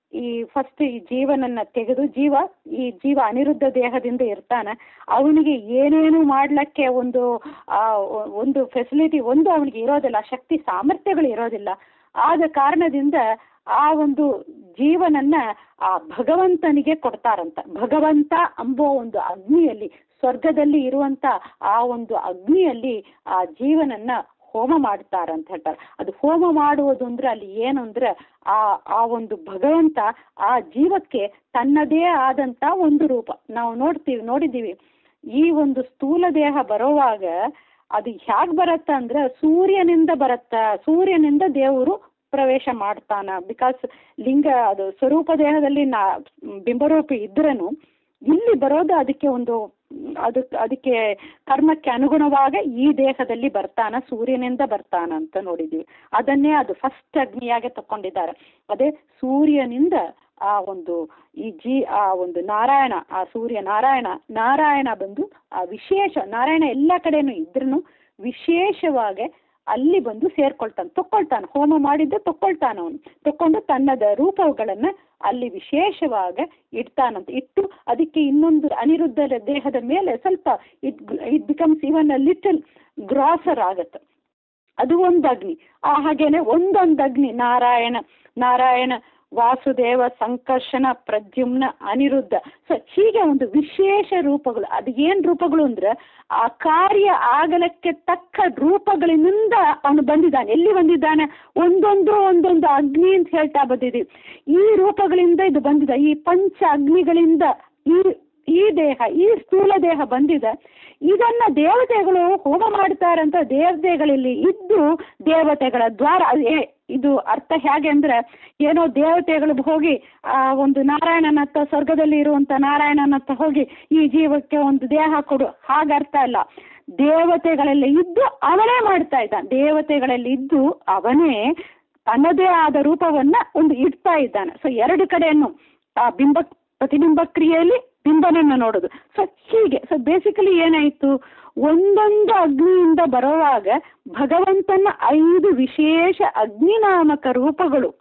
ಈ ಫಸ್ಟ್ ಈ ಜೀವನನ್ನ ತೆಗೆದು ಜೀವ ಈ ಜೀವ ಅನಿರುದ್ಧ ದೇಹದಿಂದ ಇರ್ತಾನೆ ಅವನಿಗೆ ಏನೇನು ಮಾಡ್ಲಿಕ್ಕೆ ಒಂದು ಆ ಒಂದು ಫೆಸಿಲಿಟಿ ಒಂದು ಅವನಿಗೆ ಇರೋದಿಲ್ಲ ಶಕ್ತಿ ಸಾಮರ್ಥ್ಯಗಳು ಇರೋದಿಲ್ಲ ಆದ ಕಾರಣದಿಂದ ಆ ಒಂದು ಜೀವನನ್ನ ಆ ಭಗವಂತನಿಗೆ ಕೊಡ್ತಾರಂತ ಭಗವಂತ ಅಂಬೋ ಒಂದು ಅಗ್ನಿಯಲ್ಲಿ ಸ್ವರ್ಗದಲ್ಲಿ ಇರುವಂತ ಆ ಒಂದು ಅಗ್ನಿಯಲ್ಲಿ ಆ ಜೀವನನ್ನ ಹೋಮ ಮಾಡ್ತಾರಂತ ಹೇಳ್ತಾರೆ ಅದು ಹೋಮ ಮಾಡುವುದು ಅಂದ್ರೆ ಅಲ್ಲಿ ಏನು ಅಂದ್ರೆ ಆ ಆ ಒಂದು ಭಗವಂತ ಆ ಜೀವಕ್ಕೆ ತನ್ನದೇ ಆದಂತ ಒಂದು ರೂಪ ನಾವು ನೋಡ್ತೀವಿ ನೋಡಿದ್ದೀವಿ ಈ ಒಂದು ಸ್ಥೂಲ ದೇಹ ಬರೋವಾಗ ಅದು ಹೇಗೆ ಬರತ್ತ ಅಂದ್ರೆ ಸೂರ್ಯನಿಂದ ಬರತ್ತ ಸೂರ್ಯನಿಂದ ದೇವರು ಪ್ರವೇಶ ಮಾಡ್ತಾನ ಬಿಕಾಸ್ ಲಿಂಗ ಅದು ಸ್ವರೂಪ ದೇಹದಲ್ಲಿ ನಾ ಬಿಂಬರೂಪಿ ಇದ್ರನು ಇಲ್ಲಿ ಬರೋದು ಅದಕ್ಕೆ ಒಂದು ಅದಕ್ಕೆ ಅದಕ್ಕೆ ಕರ್ಮಕ್ಕೆ ಅನುಗುಣವಾಗ ಈ ದೇಹದಲ್ಲಿ ಬರ್ತಾನ ಸೂರ್ಯನಿಂದ ಬರ್ತಾನ ಅಂತ ನೋಡಿದ್ವಿ ಅದನ್ನೇ ಅದು ಫಸ್ಟ್ ಅಗ್ನಿಯಾಗೆ ತಕೊಂಡಿದ್ದಾರೆ ಅದೇ ಸೂರ್ಯನಿಂದ ಆ ಒಂದು ಈ ಜೀ ಆ ಒಂದು ನಾರಾಯಣ ಆ ಸೂರ್ಯ ನಾರಾಯಣ ನಾರಾಯಣ ಬಂದು ಆ ವಿಶೇಷ ನಾರಾಯಣ ಎಲ್ಲ ಕಡೆನೂ ಇದ್ರೂ ವಿಶೇಷವಾಗಿ ಅಲ್ಲಿ ಬಂದು ಸೇರ್ಕೊಳ್ತಾನೆ ತಕ್ಕೊಳ್ತಾನೆ ಹೋಮ ಮಾಡಿದ್ದೆ ತಕ್ಕೊಳ್ತಾನ ಅವನು ತಕ್ಕೊಂಡು ತನ್ನದ ರೂಪಗಳನ್ನ ಅಲ್ಲಿ ವಿಶೇಷವಾಗಿ ಇಡ್ತಾನಂತ ಇಟ್ಟು ಅದಕ್ಕೆ ಇನ್ನೊಂದು ಅನಿರುದ್ಧ ದೇಹದ ಮೇಲೆ ಸ್ವಲ್ಪ it it becomes even little grosser ಆಗತ್ತೆ ಅದು ಒಂದು ಅಗ್ನಿ ಆ ಹಾಗೇನೆ ಒಂದೊಂದು ಅಗ್ನಿ ನಾರಾಯಣ ನಾರಾಯಣ ವಾಸುದೇವ ಸಂಕರ್ಷಣ ಪ್ರದ್ಯುಮ್ನ ಅನಿರುದ್ಧ ಸೊ ಹೀಗೆ ಒಂದು ವಿಶೇಷ ರೂಪಗಳು ಅದು ಏನು ರೂಪಗಳು ಅಂದ್ರೆ ಆ ಕಾರ್ಯ ಆಗಲಕ್ಕೆ ತಕ್ಕ ರೂಪಗಳಿಂದ ಅವನು ಬಂದಿದ್ದಾನೆ ಎಲ್ಲಿ ಬಂದಿದ್ದಾನೆ ಒಂದೊಂದು ಒಂದೊಂದು ಅಗ್ನಿ ಅಂತ ಹೇಳ್ತಾ ಬಂದಿದ್ದೀವಿ ಈ ರೂಪಗಳಿಂದ ಇದು ಬಂದಿದೆ ಈ ಪಂಚ ಅಗ್ನಿಗಳಿಂದ ಈ ಈ ದೇಹ ಈ ಸ್ಥೂಲ ದೇಹ ಬಂದಿದೆ ಇದನ್ನ ದೇವತೆಗಳು ಹೋಮ ಮಾಡ್ತಾರಂತ ದೇವತೆಗಳಲ್ಲಿ ಇದ್ದು ದೇವತೆಗಳ ದ್ವಾರ ಇದು ಅರ್ಥ ಹೇಗೆ ಅಂದ್ರೆ ಏನೋ ದೇವತೆಗಳು ಹೋಗಿ ಆ ಒಂದು ನಾರಾಯಣನತ್ತ ಸ್ವರ್ಗದಲ್ಲಿ ಇರುವಂತ ನಾರಾಯಣನತ್ತ ಹೋಗಿ ಈ ಜೀವಕ್ಕೆ ಒಂದು ದೇಹ ಕೊಡು ಹಾಗೆ ಅರ್ಥ ಅಲ್ಲ ದೇವತೆಗಳಲ್ಲಿ ಇದ್ದು ಅವನೇ ಮಾಡ್ತಾ ಇದ್ದ ದೇವತೆಗಳಲ್ಲಿ ಇದ್ದು ಅವನೇ ತನ್ನದೇ ಆದ ರೂಪವನ್ನ ಒಂದು ಇಡ್ತಾ ಇದ್ದಾನೆ ಸೊ ಎರಡು ಕಡೆಯನ್ನು ಆ ಬಿಂಬ ಪ್ರತಿಬಿಂಬ ಕ್ರಿಯೆಯಲ್ಲಿ ಬಿಂಬನನ್ನು ನೋಡೋದು ಸೊ ಹೀಗೆ ಸೊ ಬೇಸಿಕಲಿ ಏನಾಯಿತು ಒಂದೊಂದು ಅಗ್ನಿಯಿಂದ ಬರುವಾಗ ಭಗವಂತನ ಐದು ವಿಶೇಷ ಅಗ್ನಿನಾಮಕ ರೂಪಗಳು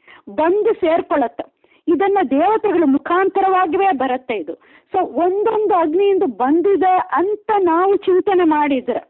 ಬಂದು ಸೇರ್ಕೊಳ್ಳುತ್ತೆ ಇದನ್ನ ದೇವತೆಗಳ ಮುಖಾಂತರವಾಗಿಯೇ ಬರುತ್ತೆ ಇದು ಸೊ ಒಂದೊಂದು ಅಗ್ನಿಯಿಂದ ಬಂದಿದೆ ಅಂತ ನಾವು ಚಿಂತನೆ ಮಾಡಿದ್ರೆ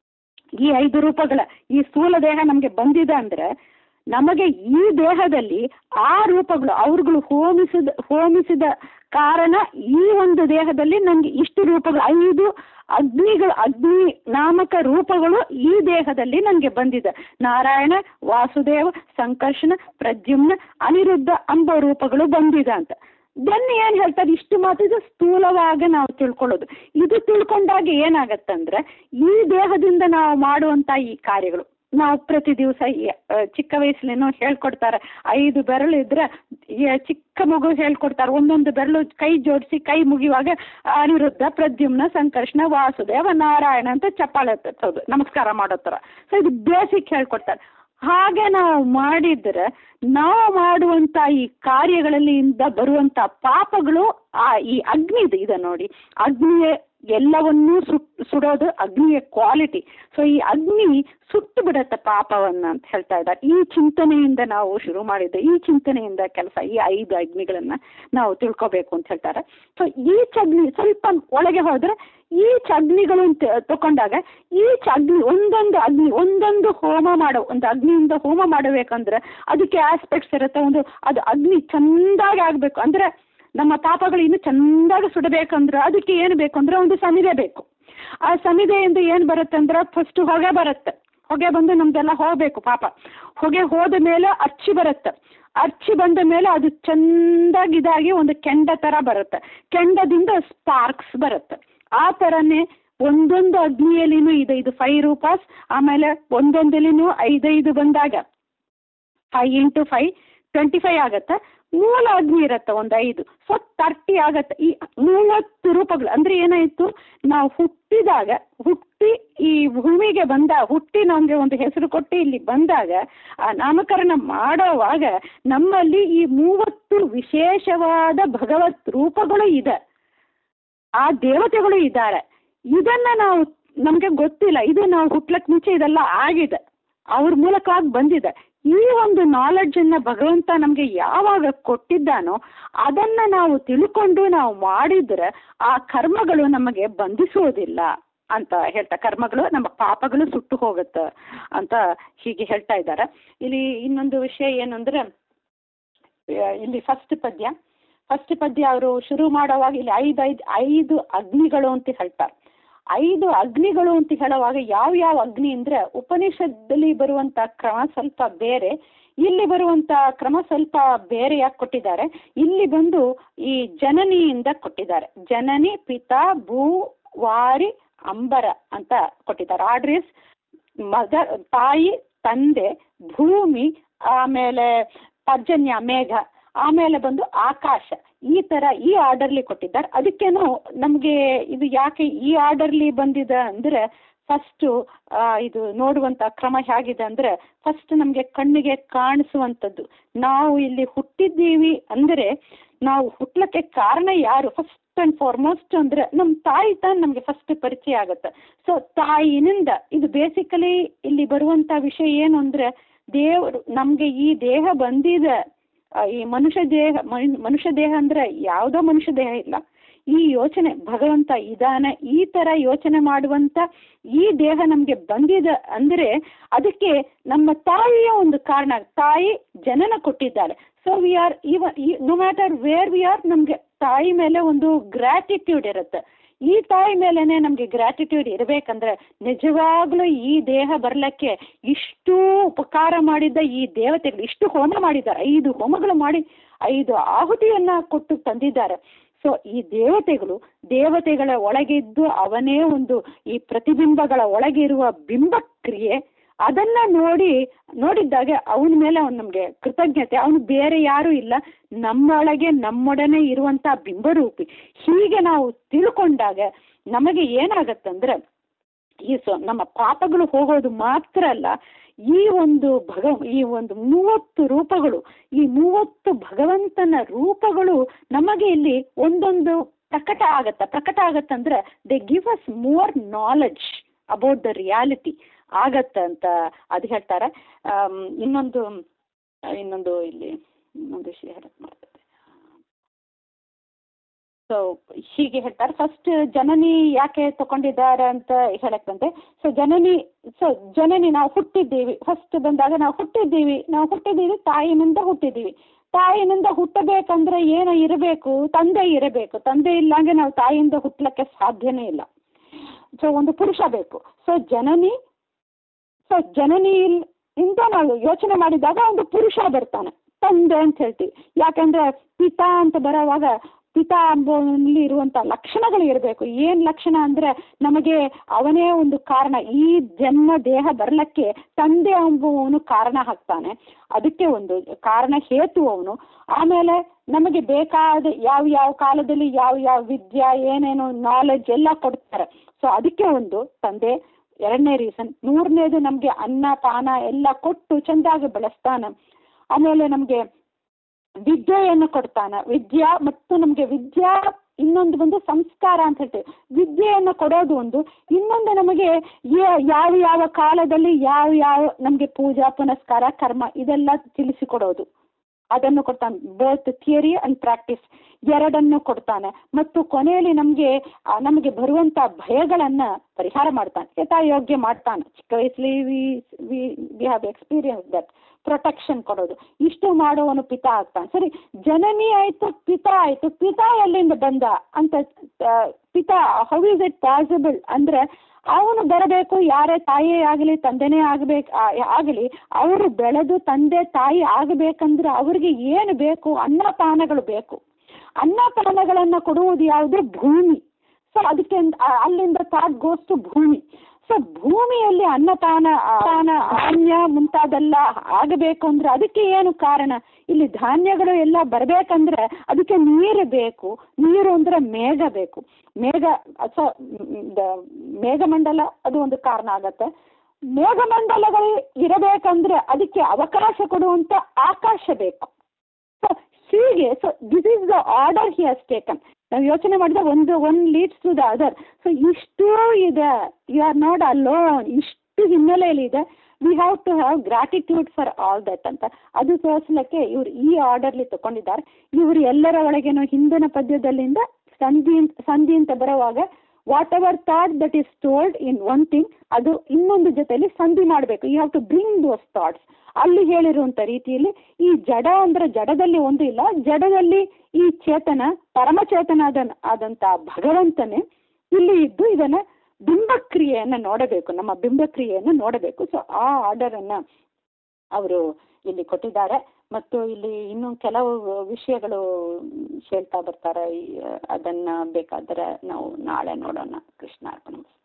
ಈ ಐದು ರೂಪಗಳ ಈ ಸ್ಥೂಲ ದೇಹ ನಮಗೆ ಬಂದಿದೆ ಅಂದ್ರೆ ನಮಗೆ ಈ ದೇಹದಲ್ಲಿ ಆ ರೂಪಗಳು ಅವ್ರುಗಳು ಹೋಮಿಸಿದ ಹೋಮಿಸಿದ ಕಾರಣ ಈ ಒಂದು ದೇಹದಲ್ಲಿ ನಮ್ಗೆ ಇಷ್ಟು ರೂಪಗಳು ಐದು ಅಗ್ನಿಗಳು ಅಗ್ನಿ ನಾಮಕ ರೂಪಗಳು ಈ ದೇಹದಲ್ಲಿ ನನಗೆ ಬಂದಿದೆ ನಾರಾಯಣ ವಾಸುದೇವ ಸಂಕರ್ಷಣ ಪ್ರದ್ಯುಮ್ನ ಅನಿರುದ್ಧ ಅಂಬ ರೂಪಗಳು ಬಂದಿದೆ ಅಂತ ದೆನ್ ಏನು ಹೇಳ್ತಾರೆ ಇಷ್ಟು ಮಾತಿದು ಸ್ಥೂಲವಾಗಿ ನಾವು ತಿಳ್ಕೊಳ್ಳೋದು ಇದು ತಿಳ್ಕೊಂಡಾಗ ಏನಾಗತ್ತಂದ್ರೆ ಈ ದೇಹದಿಂದ ನಾವು ಮಾಡುವಂಥ ಈ ಕಾರ್ಯಗಳು ನಾವು ಪ್ರತಿ ದಿವಸ ಚಿಕ್ಕ ವಯಸ್ಸಲ್ಲೇನೋ ಹೇಳ್ಕೊಡ್ತಾರೆ ಐದು ಬೆರಳು ಇದ್ರೆ ಚಿಕ್ಕ ಮಗು ಹೇಳ್ಕೊಡ್ತಾರೆ ಒಂದೊಂದು ಬೆರಳು ಕೈ ಜೋಡಿಸಿ ಕೈ ಮುಗಿಯುವಾಗ ಅನಿರುದ್ಧ ಪ್ರದ್ಯುಮ್ನ ಸಂಕರ್ಷಣ ವಾಸುದೇವ ನಾರಾಯಣ ಅಂತ ಚಪ್ಪಾಳೆ ಹೌದು ನಮಸ್ಕಾರ ಮಾಡೋ ಥರ ಸೊ ಇದು ಬೇಸಿಕ್ ಹೇಳ್ಕೊಡ್ತಾರೆ ಹಾಗೆ ನಾವು ಮಾಡಿದ್ರೆ ನಾವು ಮಾಡುವಂಥ ಈ ಕಾರ್ಯಗಳಲ್ಲಿ ಇಂದ ಬರುವಂಥ ಪಾಪಗಳು ಆ ಈ ಅಗ್ನಿದು ಇದೆ ನೋಡಿ ಅಗ್ನಿಯೇ ಎಲ್ಲವನ್ನೂ ಸುಟ್ ಸುಡೋದು ಅಗ್ನಿಯ ಕ್ವಾಲಿಟಿ ಸೊ ಈ ಅಗ್ನಿ ಸುಟ್ಟು ಬಿಡತ್ತೆ ಪಾಪವನ್ನ ಅಂತ ಹೇಳ್ತಾ ಇದ್ದಾರೆ ಈ ಚಿಂತನೆಯಿಂದ ನಾವು ಶುರು ಮಾಡಿದ್ದು ಈ ಚಿಂತನೆಯಿಂದ ಕೆಲಸ ಈ ಐದು ಅಗ್ನಿಗಳನ್ನ ನಾವು ತಿಳ್ಕೊಬೇಕು ಅಂತ ಹೇಳ್ತಾರೆ ಸೊ ಈಚ್ ಅಗ್ನಿ ಸ್ವಲ್ಪ ಒಳಗೆ ಹೋದ್ರೆ ಈಚ್ ಅಗ್ನಿಗಳು ಅಂತ ತಗೊಂಡಾಗ ಈಚ್ ಅಗ್ನಿ ಒಂದೊಂದು ಅಗ್ನಿ ಒಂದೊಂದು ಹೋಮ ಮಾಡೋ ಒಂದು ಅಗ್ನಿಯಿಂದ ಹೋಮ ಮಾಡಬೇಕಂದ್ರೆ ಅದಕ್ಕೆ ಆಸ್ಪೆಕ್ಟ್ಸ್ ಇರುತ್ತೆ ಒಂದು ಅದು ಅಗ್ನಿ ಚೆಂದಾಗಿ ಆಗಬೇಕು ಅಂದ್ರೆ ನಮ್ಮ ಪಾಪಗಳು ಇನ್ನು ಚೆಂದಾಗಿ ಸುಡಬೇಕಂದ್ರೆ ಅದಕ್ಕೆ ಏನು ಬೇಕು ಅಂದ್ರೆ ಒಂದು ಸಮಿದೆ ಬೇಕು ಆ ಸಮಿದೆಯಿಂದ ಏನು ಬರುತ್ತೆ ಅಂದ್ರೆ ಫಸ್ಟ್ ಹೊಗೆ ಬರುತ್ತೆ ಹೊಗೆ ಬಂದು ನಮ್ದೆಲ್ಲ ಹೋಗಬೇಕು ಪಾಪ ಹೊಗೆ ಹೋದ ಮೇಲೆ ಅಚ್ಚಿ ಬರುತ್ತೆ ಅಚ್ಚಿ ಬಂದ ಮೇಲೆ ಅದು ಚೆಂದಾಗಿ ಇದಾಗಿ ಒಂದು ಕೆಂಡ ಥರ ಬರುತ್ತೆ ಕೆಂಡದಿಂದ ಸ್ಪಾರ್ಕ್ಸ್ ಬರುತ್ತೆ ಆ ಥರನೇ ಒಂದೊಂದು ಅಗ್ನಿಯಲ್ಲಿನೂ ಇದೆ ಇದು ಫೈವ್ ರೂಪಾಸ್ ಆಮೇಲೆ ಒಂದೊಂದಲ್ಲಿನೂ ಐದೈದು ಬಂದಾಗ five into five twenty five ಆಗುತ್ತೆ ಮೂಲ ಅಗ್ನಿ ಇರುತ್ತೆ ಒಂದು ಐದು ಸೊ ತರ್ಟಿ ಆಗತ್ತೆ ಈ ಮೂವತ್ತು ರೂಪಗಳು ಅಂದರೆ ಏನಾಯಿತು ನಾವು ಹುಟ್ಟಿದಾಗ ಹುಟ್ಟಿ ಈ ಭೂಮಿಗೆ ಬಂದ ಹುಟ್ಟಿ ನಮಗೆ ಒಂದು ಹೆಸರು ಕೊಟ್ಟು ಇಲ್ಲಿ ಬಂದಾಗ ಆ ನಾಮಕರಣ ಮಾಡೋವಾಗ ನಮ್ಮಲ್ಲಿ ಈ ಮೂವತ್ತು ವಿಶೇಷವಾದ ಭಗವತ್ ರೂಪಗಳು ಇದೆ ಆ ದೇವತೆಗಳು ಇದ್ದಾರೆ ಇದನ್ನ ನಾವು ನಮಗೆ ಗೊತ್ತಿಲ್ಲ ಇದು ನಾವು ಹುಟ್ಲಕ್ಕೆ ಮುಂಚೆ ಇದೆಲ್ಲ ಆಗಿದೆ ಅವ್ರ ಮೂಲಕವಾಗಿ ಬಂದಿದೆ ಈ ಒಂದು ನಾಲೆಡ್ಜನ್ನು ಭಗವಂತ ನಮಗೆ ಯಾವಾಗ ಕೊಟ್ಟಿದ್ದಾನೋ ಅದನ್ನು ನಾವು ತಿಳ್ಕೊಂಡು ನಾವು ಮಾಡಿದರೆ ಆ ಕರ್ಮಗಳು ನಮಗೆ ಬಂಧಿಸೋದಿಲ್ಲ ಅಂತ ಹೇಳ್ತಾ ಕರ್ಮಗಳು ನಮ್ಮ ಪಾಪಗಳು ಸುಟ್ಟು ಹೋಗುತ್ತೆ ಅಂತ ಹೀಗೆ ಹೇಳ್ತಾ ಇದ್ದಾರೆ ಇಲ್ಲಿ ಇನ್ನೊಂದು ವಿಷಯ ಏನು ಅಂದರೆ ಇಲ್ಲಿ ಫಸ್ಟ್ ಪದ್ಯ ಫಸ್ಟ್ ಪದ್ಯ ಅವರು ಶುರು ಮಾಡುವಾಗ ಇಲ್ಲಿ ಐದು ಐದು ಐದು ಅಗ್ನಿಗಳು ಅಂತ ಹೇಳ್ತಾರೆ ಐದು ಅಗ್ನಿಗಳು ಅಂತ ಹೇಳುವಾಗ ಯಾವ ಯಾವ ಅಗ್ನಿ ಅಂದರೆ ಉಪನಿಷತ್ತಲ್ಲಿ ಬರುವಂಥ ಕ್ರಮ ಸ್ವಲ್ಪ ಬೇರೆ ಇಲ್ಲಿ ಬರುವಂಥ ಕ್ರಮ ಸ್ವಲ್ಪ ಬೇರೆಯಾಗಿ ಕೊಟ್ಟಿದ್ದಾರೆ ಇಲ್ಲಿ ಬಂದು ಈ ಜನನಿಯಿಂದ ಕೊಟ್ಟಿದ್ದಾರೆ ಜನನಿ ಪಿತಾ ಭೂ ವಾರಿ ಅಂಬರ ಅಂತ ಕೊಟ್ಟಿದ್ದಾರೆ ಆಡ್ರಿಸ್ ಮದರ್ ತಾಯಿ ತಂದೆ ಭೂಮಿ ಆಮೇಲೆ ಪರ್ಜನ್ಯ ಮೇಘ ಆಮೇಲೆ ಬಂದು ಆಕಾಶ ಈ ಥರ ಈ ಆರ್ಡರ್ಲಿ ಕೊಟ್ಟಿದ್ದಾರೆ ಅದಕ್ಕೇನು ನಮಗೆ ಇದು ಯಾಕೆ ಈ ಆರ್ಡರ್ಲಿ ಬಂದಿದೆ ಅಂದರೆ ಫಸ್ಟು ಇದು ನೋಡುವಂಥ ಕ್ರಮ ಹೇಗಿದೆ ಅಂದರೆ ಫಸ್ಟ್ ನಮಗೆ ಕಣ್ಣಿಗೆ ಕಾಣಿಸುವಂಥದ್ದು ನಾವು ಇಲ್ಲಿ ಹುಟ್ಟಿದ್ದೀವಿ ಅಂದರೆ ನಾವು ಹುಟ್ಲಕ್ಕೆ ಕಾರಣ ಯಾರು ಫಸ್ಟ್ ಆ್ಯಂಡ್ ಫಾರ್ಮೋಸ್ಟ್ ಅಂದರೆ ನಮ್ಮ ತಾಯಿ ತಾನು ನಮಗೆ ಫಸ್ಟ್ ಪರಿಚಯ ಆಗುತ್ತೆ ಸೊ ತಾಯಿನಿಂದ ಇದು ಬೇಸಿಕಲಿ ಇಲ್ಲಿ ಬರುವಂಥ ವಿಷಯ ಏನು ಅಂದರೆ ದೇವರು ನಮಗೆ ಈ ದೇಹ ಬಂದಿದೆ ಈ ಮನುಷ್ಯ ದೇಹ ಮನುಷ್ಯ ದೇಹ ಅಂದರೆ ಯಾವುದೋ ಮನುಷ್ಯ ದೇಹ ಇಲ್ಲ ಈ ಯೋಚನೆ ಭಗವಂತ ಇದಾನೆ ಈ ಥರ ಯೋಚನೆ ಮಾಡುವಂಥ ಈ ದೇಹ ನಮಗೆ ಬಂದಿದೆ ಅಂದರೆ ಅದಕ್ಕೆ ನಮ್ಮ ತಾಯಿಯ ಒಂದು ಕಾರಣ ತಾಯಿ ಜನನ ಕೊಟ್ಟಿದ್ದಾರೆ so we are even no matter where we are ನಮಗೆ ತಾಯಿ ಮೇಲೆ ಒಂದು ಗ್ರ್ಯಾಟಿಟ್ಯೂಡ್ ಇರುತ್ತೆ ಈ ತಾಯಿ ಮೇಲೇನೆ ನಮಗೆ ಗ್ರ್ಯಾಟಿಟ್ಯೂಡ್ ಇರಬೇಕಂದ್ರೆ ನಿಜವಾಗ್ಲೂ ಈ ದೇಹ ಬರಲಿಕ್ಕೆ ಇಷ್ಟು ಉಪಕಾರ ಮಾಡಿದ್ದ ಈ ದೇವತೆಗಳು ಇಷ್ಟು ಹೋಮ ಮಾಡಿದ್ದಾರೆ ಐದು ಹೋಮಗಳು ಮಾಡಿ ಐದು ಆಹುತಿಯನ್ನು ಕೊಟ್ಟು ತಂದಿದ್ದಾರೆ ಸೊ ಈ ದೇವತೆಗಳು ದೇವತೆಗಳ ಒಳಗಿದ್ದು ಅವನೇ ಒಂದು ಈ ಪ್ರತಿಬಿಂಬಗಳ ಒಳಗಿರುವ ಬಿಂಬಕ್ರಿಯೆ ಅದನ್ನ ನೋಡಿ ನೋಡಿದ್ದಾಗ ಅವನ ಮೇಲೆ ಅವನು ನಮಗೆ ಕೃತಜ್ಞತೆ ಅವನು ಬೇರೆ ಯಾರೂ ಇಲ್ಲ ನಮ್ಮೊಳಗೆ ನಮ್ಮೊಡನೆ ಇರುವಂಥ ಬಿಂಬರೂಪಿ ಹೀಗೆ ನಾವು ತಿಳ್ಕೊಂಡಾಗ ನಮಗೆ ಏನಾಗತ್ತಂದ್ರೆ ಈ ಸೊ ನಮ್ಮ ಪಾಪಗಳು ಹೋಗೋದು ಮಾತ್ರ ಅಲ್ಲ ಈ ಒಂದು ಭಗ ಈ ಒಂದು ಮೂವತ್ತು ರೂಪಗಳು ಈ ಮೂವತ್ತು ಭಗವಂತನ ರೂಪಗಳು ನಮಗೆ ಇಲ್ಲಿ ಒಂದೊಂದು ಪ್ರಕಟ ಆಗತ್ತ ಪ್ರಕಟ ಆಗತ್ತಂದ್ರೆ they give us more knowledge about the reality ಆಗತ್ತ ಅಂತ ಅದು ಹೇಳ್ತಾರೆ ಇನ್ನೊಂದು ಇನ್ನೊಂದು ಇಲ್ಲಿ ಇನ್ನೊಂದು ವಿಷಯ ಹೇಳಕ್ ಮಾಡ್ತದೆ ಸೊ ಹೀಗೆ ಹೇಳ್ತಾರೆ ಫಸ್ಟ್ ಜನನಿ ಯಾಕೆ ತಗೊಂಡಿದ್ದಾರೆ ಅಂತ ಹೇಳಕ್ ಬಂದೆ ಸೊ ಜನನಿ ಸೊ ಜನನಿ ನಾವು ಹುಟ್ಟಿದ್ದೀವಿ ಫಸ್ಟ್ ಬಂದಾಗ ನಾವು ಹುಟ್ಟಿದ್ದೀವಿ ನಾವು ಹುಟ್ಟಿದ್ದೀವಿ ತಾಯಿನಿಂದ ಹುಟ್ಟಿದ್ದೀವಿ ತಾಯಿನಿಂದ ಹುಟ್ಟಬೇಕಂದ್ರೆ ಏನು ಇರಬೇಕು ತಂದೆ ಇರಬೇಕು ತಂದೆ ಇಲ್ಲಾಂದ್ರೆ ನಾವು ತಾಯಿಯಿಂದ ಹುಟ್ಟಲಿಕ್ಕೆ ಸಾಧ್ಯನೇ ಇಲ್ಲ ಸೊ ಒಂದು ಪುರುಷ ಬೇಕು ಸೊ ಜನನಿ ಸೊ ಜನನಿ ಇಂದ ನಾವು ಯೋಚನೆ ಮಾಡಿದಾಗ ಒಂದು ಪುರುಷ ಬರ್ತಾನೆ ತಂದೆ ಅಂತ ಹೇಳ್ತೀವಿ ಯಾಕಂದ್ರೆ ಪಿತಾ ಅಂತ ಬರೋವಾಗ ಪಿತಾ ಎಂಬುವಲ್ಲಿ ಇರುವಂಥ ಲಕ್ಷಣಗಳು ಇರಬೇಕು ಏನು ಲಕ್ಷಣ ಅಂದರೆ ನಮಗೆ ಅವನೇ ಒಂದು ಕಾರಣ ಈ ಜನ್ಮ ದೇಹ ಬರಲಿಕ್ಕೆ ತಂದೆ ಎಂಬುವವನು ಕಾರಣ ಹಾಕ್ತಾನೆ ಅದಕ್ಕೆ ಒಂದು ಕಾರಣ ಹೇತು ಅವನು ಆಮೇಲೆ ನಮಗೆ ಬೇಕಾದ ಯಾವ ಯಾವ ಕಾಲದಲ್ಲಿ ಯಾವ ಯಾವ ವಿದ್ಯೆ ಏನೇನು ನಾಲೆಡ್ಜ್ ಎಲ್ಲ ಕೊಡ್ತಾರೆ ಸೊ ಅದಕ್ಕೆ ಒಂದು ತಂದೆ ಎರಡನೇ ರೀಸನ್ ಮೂರನೇದು ನಮಗೆ ಅನ್ನ ಪಾನ ಎಲ್ಲ ಕೊಟ್ಟು ಚೆಂದಾಗಿ ಬೆಳೆಸ್ತಾನೆ ಆಮೇಲೆ ನಮಗೆ ವಿದ್ಯೆಯನ್ನು ಕೊಡ್ತಾನೆ ವಿದ್ಯಾ ಮತ್ತು ನಮಗೆ ವಿದ್ಯಾ ಇನ್ನೊಂದು ಬಂದು ಸಂಸ್ಕಾರ ಅಂತ ಹೇಳ್ತೇವೆ ವಿದ್ಯೆಯನ್ನು ಕೊಡೋದು ಒಂದು ಇನ್ನೊಂದು ನಮಗೆ ಯಾವ ಯಾವ ಕಾಲದಲ್ಲಿ ಯಾವ ಯಾವ ನಮಗೆ ಪೂಜಾ ಪುನಸ್ಕಾರ ಕರ್ಮ ಇದೆಲ್ಲ ತಿಳಿಸಿಕೊಡೋದು ಅದನ್ನು ಕೊಡ್ತಾನೆ ಬೋತ್ ಥಿಯರಿ ಅಂಡ್ ಪ್ರಾಕ್ಟೀಸ್ ಎರಡನ್ನು ಕೊಡ್ತಾನೆ ಮತ್ತು ಕೊನೆಯಲ್ಲಿ ನಮಗೆ ನಮಗೆ ಬರುವಂಥ ಭಯಗಳನ್ನು ಪರಿಹಾರ ಮಾಡ್ತಾನೆ ಯಥಾಯೋಗ್ಯ ಮಾಡ್ತಾನೆ ಚಿಕ್ಕ ವಯಸ್ಸಲ್ಲಿ we we we have experience that protection ಕೊಡೋದು ಇಷ್ಟು ಮಾಡುವವನು ಪಿತಾ ಆಗ್ತಾನೆ ಸರಿ ಜನನಿ ಆಯಿತು ಪಿತಾ ಆಯಿತು ಪಿತಾ ಎಲ್ಲಿಂದ ಬಂದ ಅಂತ ಪಿತಾ ಹೌ ಇಸ್ ಇಟ್ ಪಾಸಿಬಲ್ ಅಂದರೆ ಅವನು ಬರಬೇಕು ಯಾರೇ ತಾಯಿಯೇ ಆಗಲಿ ತಂದೆನೇ ಆಗಬೇಕು ಆಗಲಿ ಅವರು ಬೆಳೆದು ತಂದೆ ತಾಯಿ ಆಗಬೇಕಂದ್ರೆ ಅವ್ರಿಗೆ ಏನು ಬೇಕು ಅನ್ನಪಾನಗಳು ಬೇಕು ಅನ್ನಪಾನಗಳನ್ನು ಕೊಡುವುದು ಯಾವುದು ಭೂಮಿ ಸೊ ಅದಕ್ಕೆ ಅಲ್ಲಿಂದ ಥಾಟ್ ಗೋಸ್ ಟು ಭೂಮಿ ಸೊ ಭೂಮಿಯಲ್ಲಿ ಅನ್ನಪಾನ ಪಾನ ಧಾನ್ಯ ಮುಂತಾದೆಲ್ಲ ಆಗಬೇಕು ಅಂದ್ರೆ ಅದಕ್ಕೆ ಏನು ಕಾರಣ ಇಲ್ಲಿ ಧಾನ್ಯಗಳು ಎಲ್ಲ ಬರಬೇಕಂದ್ರೆ ಅದಕ್ಕೆ ನೀರು ಬೇಕು ನೀರು ಅಂದ್ರೆ ಮೇಘ ಬೇಕು ಮೇಘ ಸೊ ಮೇಘಮಂಡಲ ಅದು ಒಂದು ಕಾರಣ ಆಗತ್ತೆ ಮೇಘಮಂಡಲಗಳು ಇರಬೇಕಂದ್ರೆ ಅದಕ್ಕೆ ಅವಕಾಶ ಕೊಡುವಂಥ ಆಕಾಶ ಬೇಕು ಸೊ ಹೀಗೆ so this is the order he has taken ನಾವು ಯೋಚನೆ ಮಾಡಿದ್ರೆ ಒಂದು one leads to the other so ಇಷ್ಟು ಇದೆ ಯು ಆರ್ ನಾಟ್ ಅಲೋನ್ ಇಷ್ಟು ಹಿನ್ನೆಲೆಯಲ್ಲಿ ಇದೆ we have to have gratitude for all that ಅಂತ ಅದು ತೋರಿಸ್ಲಿಕ್ಕೆ ಇವರು ಈ ಆರ್ಡರ್ಲಿ ತಗೊಂಡಿದ್ದಾರೆ ಇವರು ಎಲ್ಲರ ಒಳಗೇನು ಹಿಂದಿನ ಪದ್ಯದಲ್ಲಿಂದ ಸಂಧಿ ಸಂಧಿ ಅಂತ ಬರುವಾಗ whatever thought that is told in one thing ಅದು ಇನ್ನೊಂದು ಜೊತೆಯಲ್ಲಿ ಸಂಧಿ ಮಾಡಬೇಕು you have to bring those thoughts ಅಲ್ಲಿ ಹೇಳಿರುವಂಥ ರೀತಿಯಲ್ಲಿ ಈ ಜಡ ಅಂದ್ರೆ ಜಡದಲ್ಲಿ ಒಂದು ಇಲ್ಲ ಜಡದಲ್ಲಿ ಈ ಚೇತನ ಪರಮಚೇತನಾದ ಆದಂಥ ಭಗವಂತನೇ ಇಲ್ಲಿ ಇದ್ದು ಇದನ್ನು ಬಿಂಬಕ್ರಿಯೆಯನ್ನು ನೋಡಬೇಕು ನಮ್ಮ ಬಿಂಬಕ್ರಿಯೆಯನ್ನು ನೋಡಬೇಕು ಸೊ ಆ ಆರ್ಡರನ್ನು ಅವರು ಇಲ್ಲಿ ಕೊಟ್ಟಿದ್ದಾರೆ ಮತ್ತು ಇಲ್ಲಿ ಇನ್ನೂ ಕೆಲವು ವಿಷಯಗಳು ಹೇಳ್ತಾ ಬರ್ತಾರೆ ಅದನ್ನು ಬೇಕಾದರೆ ನಾವು ನಾಳೆ ನೋಡೋಣ ಕೃಷ್ಣ ಅರ್ಪಣ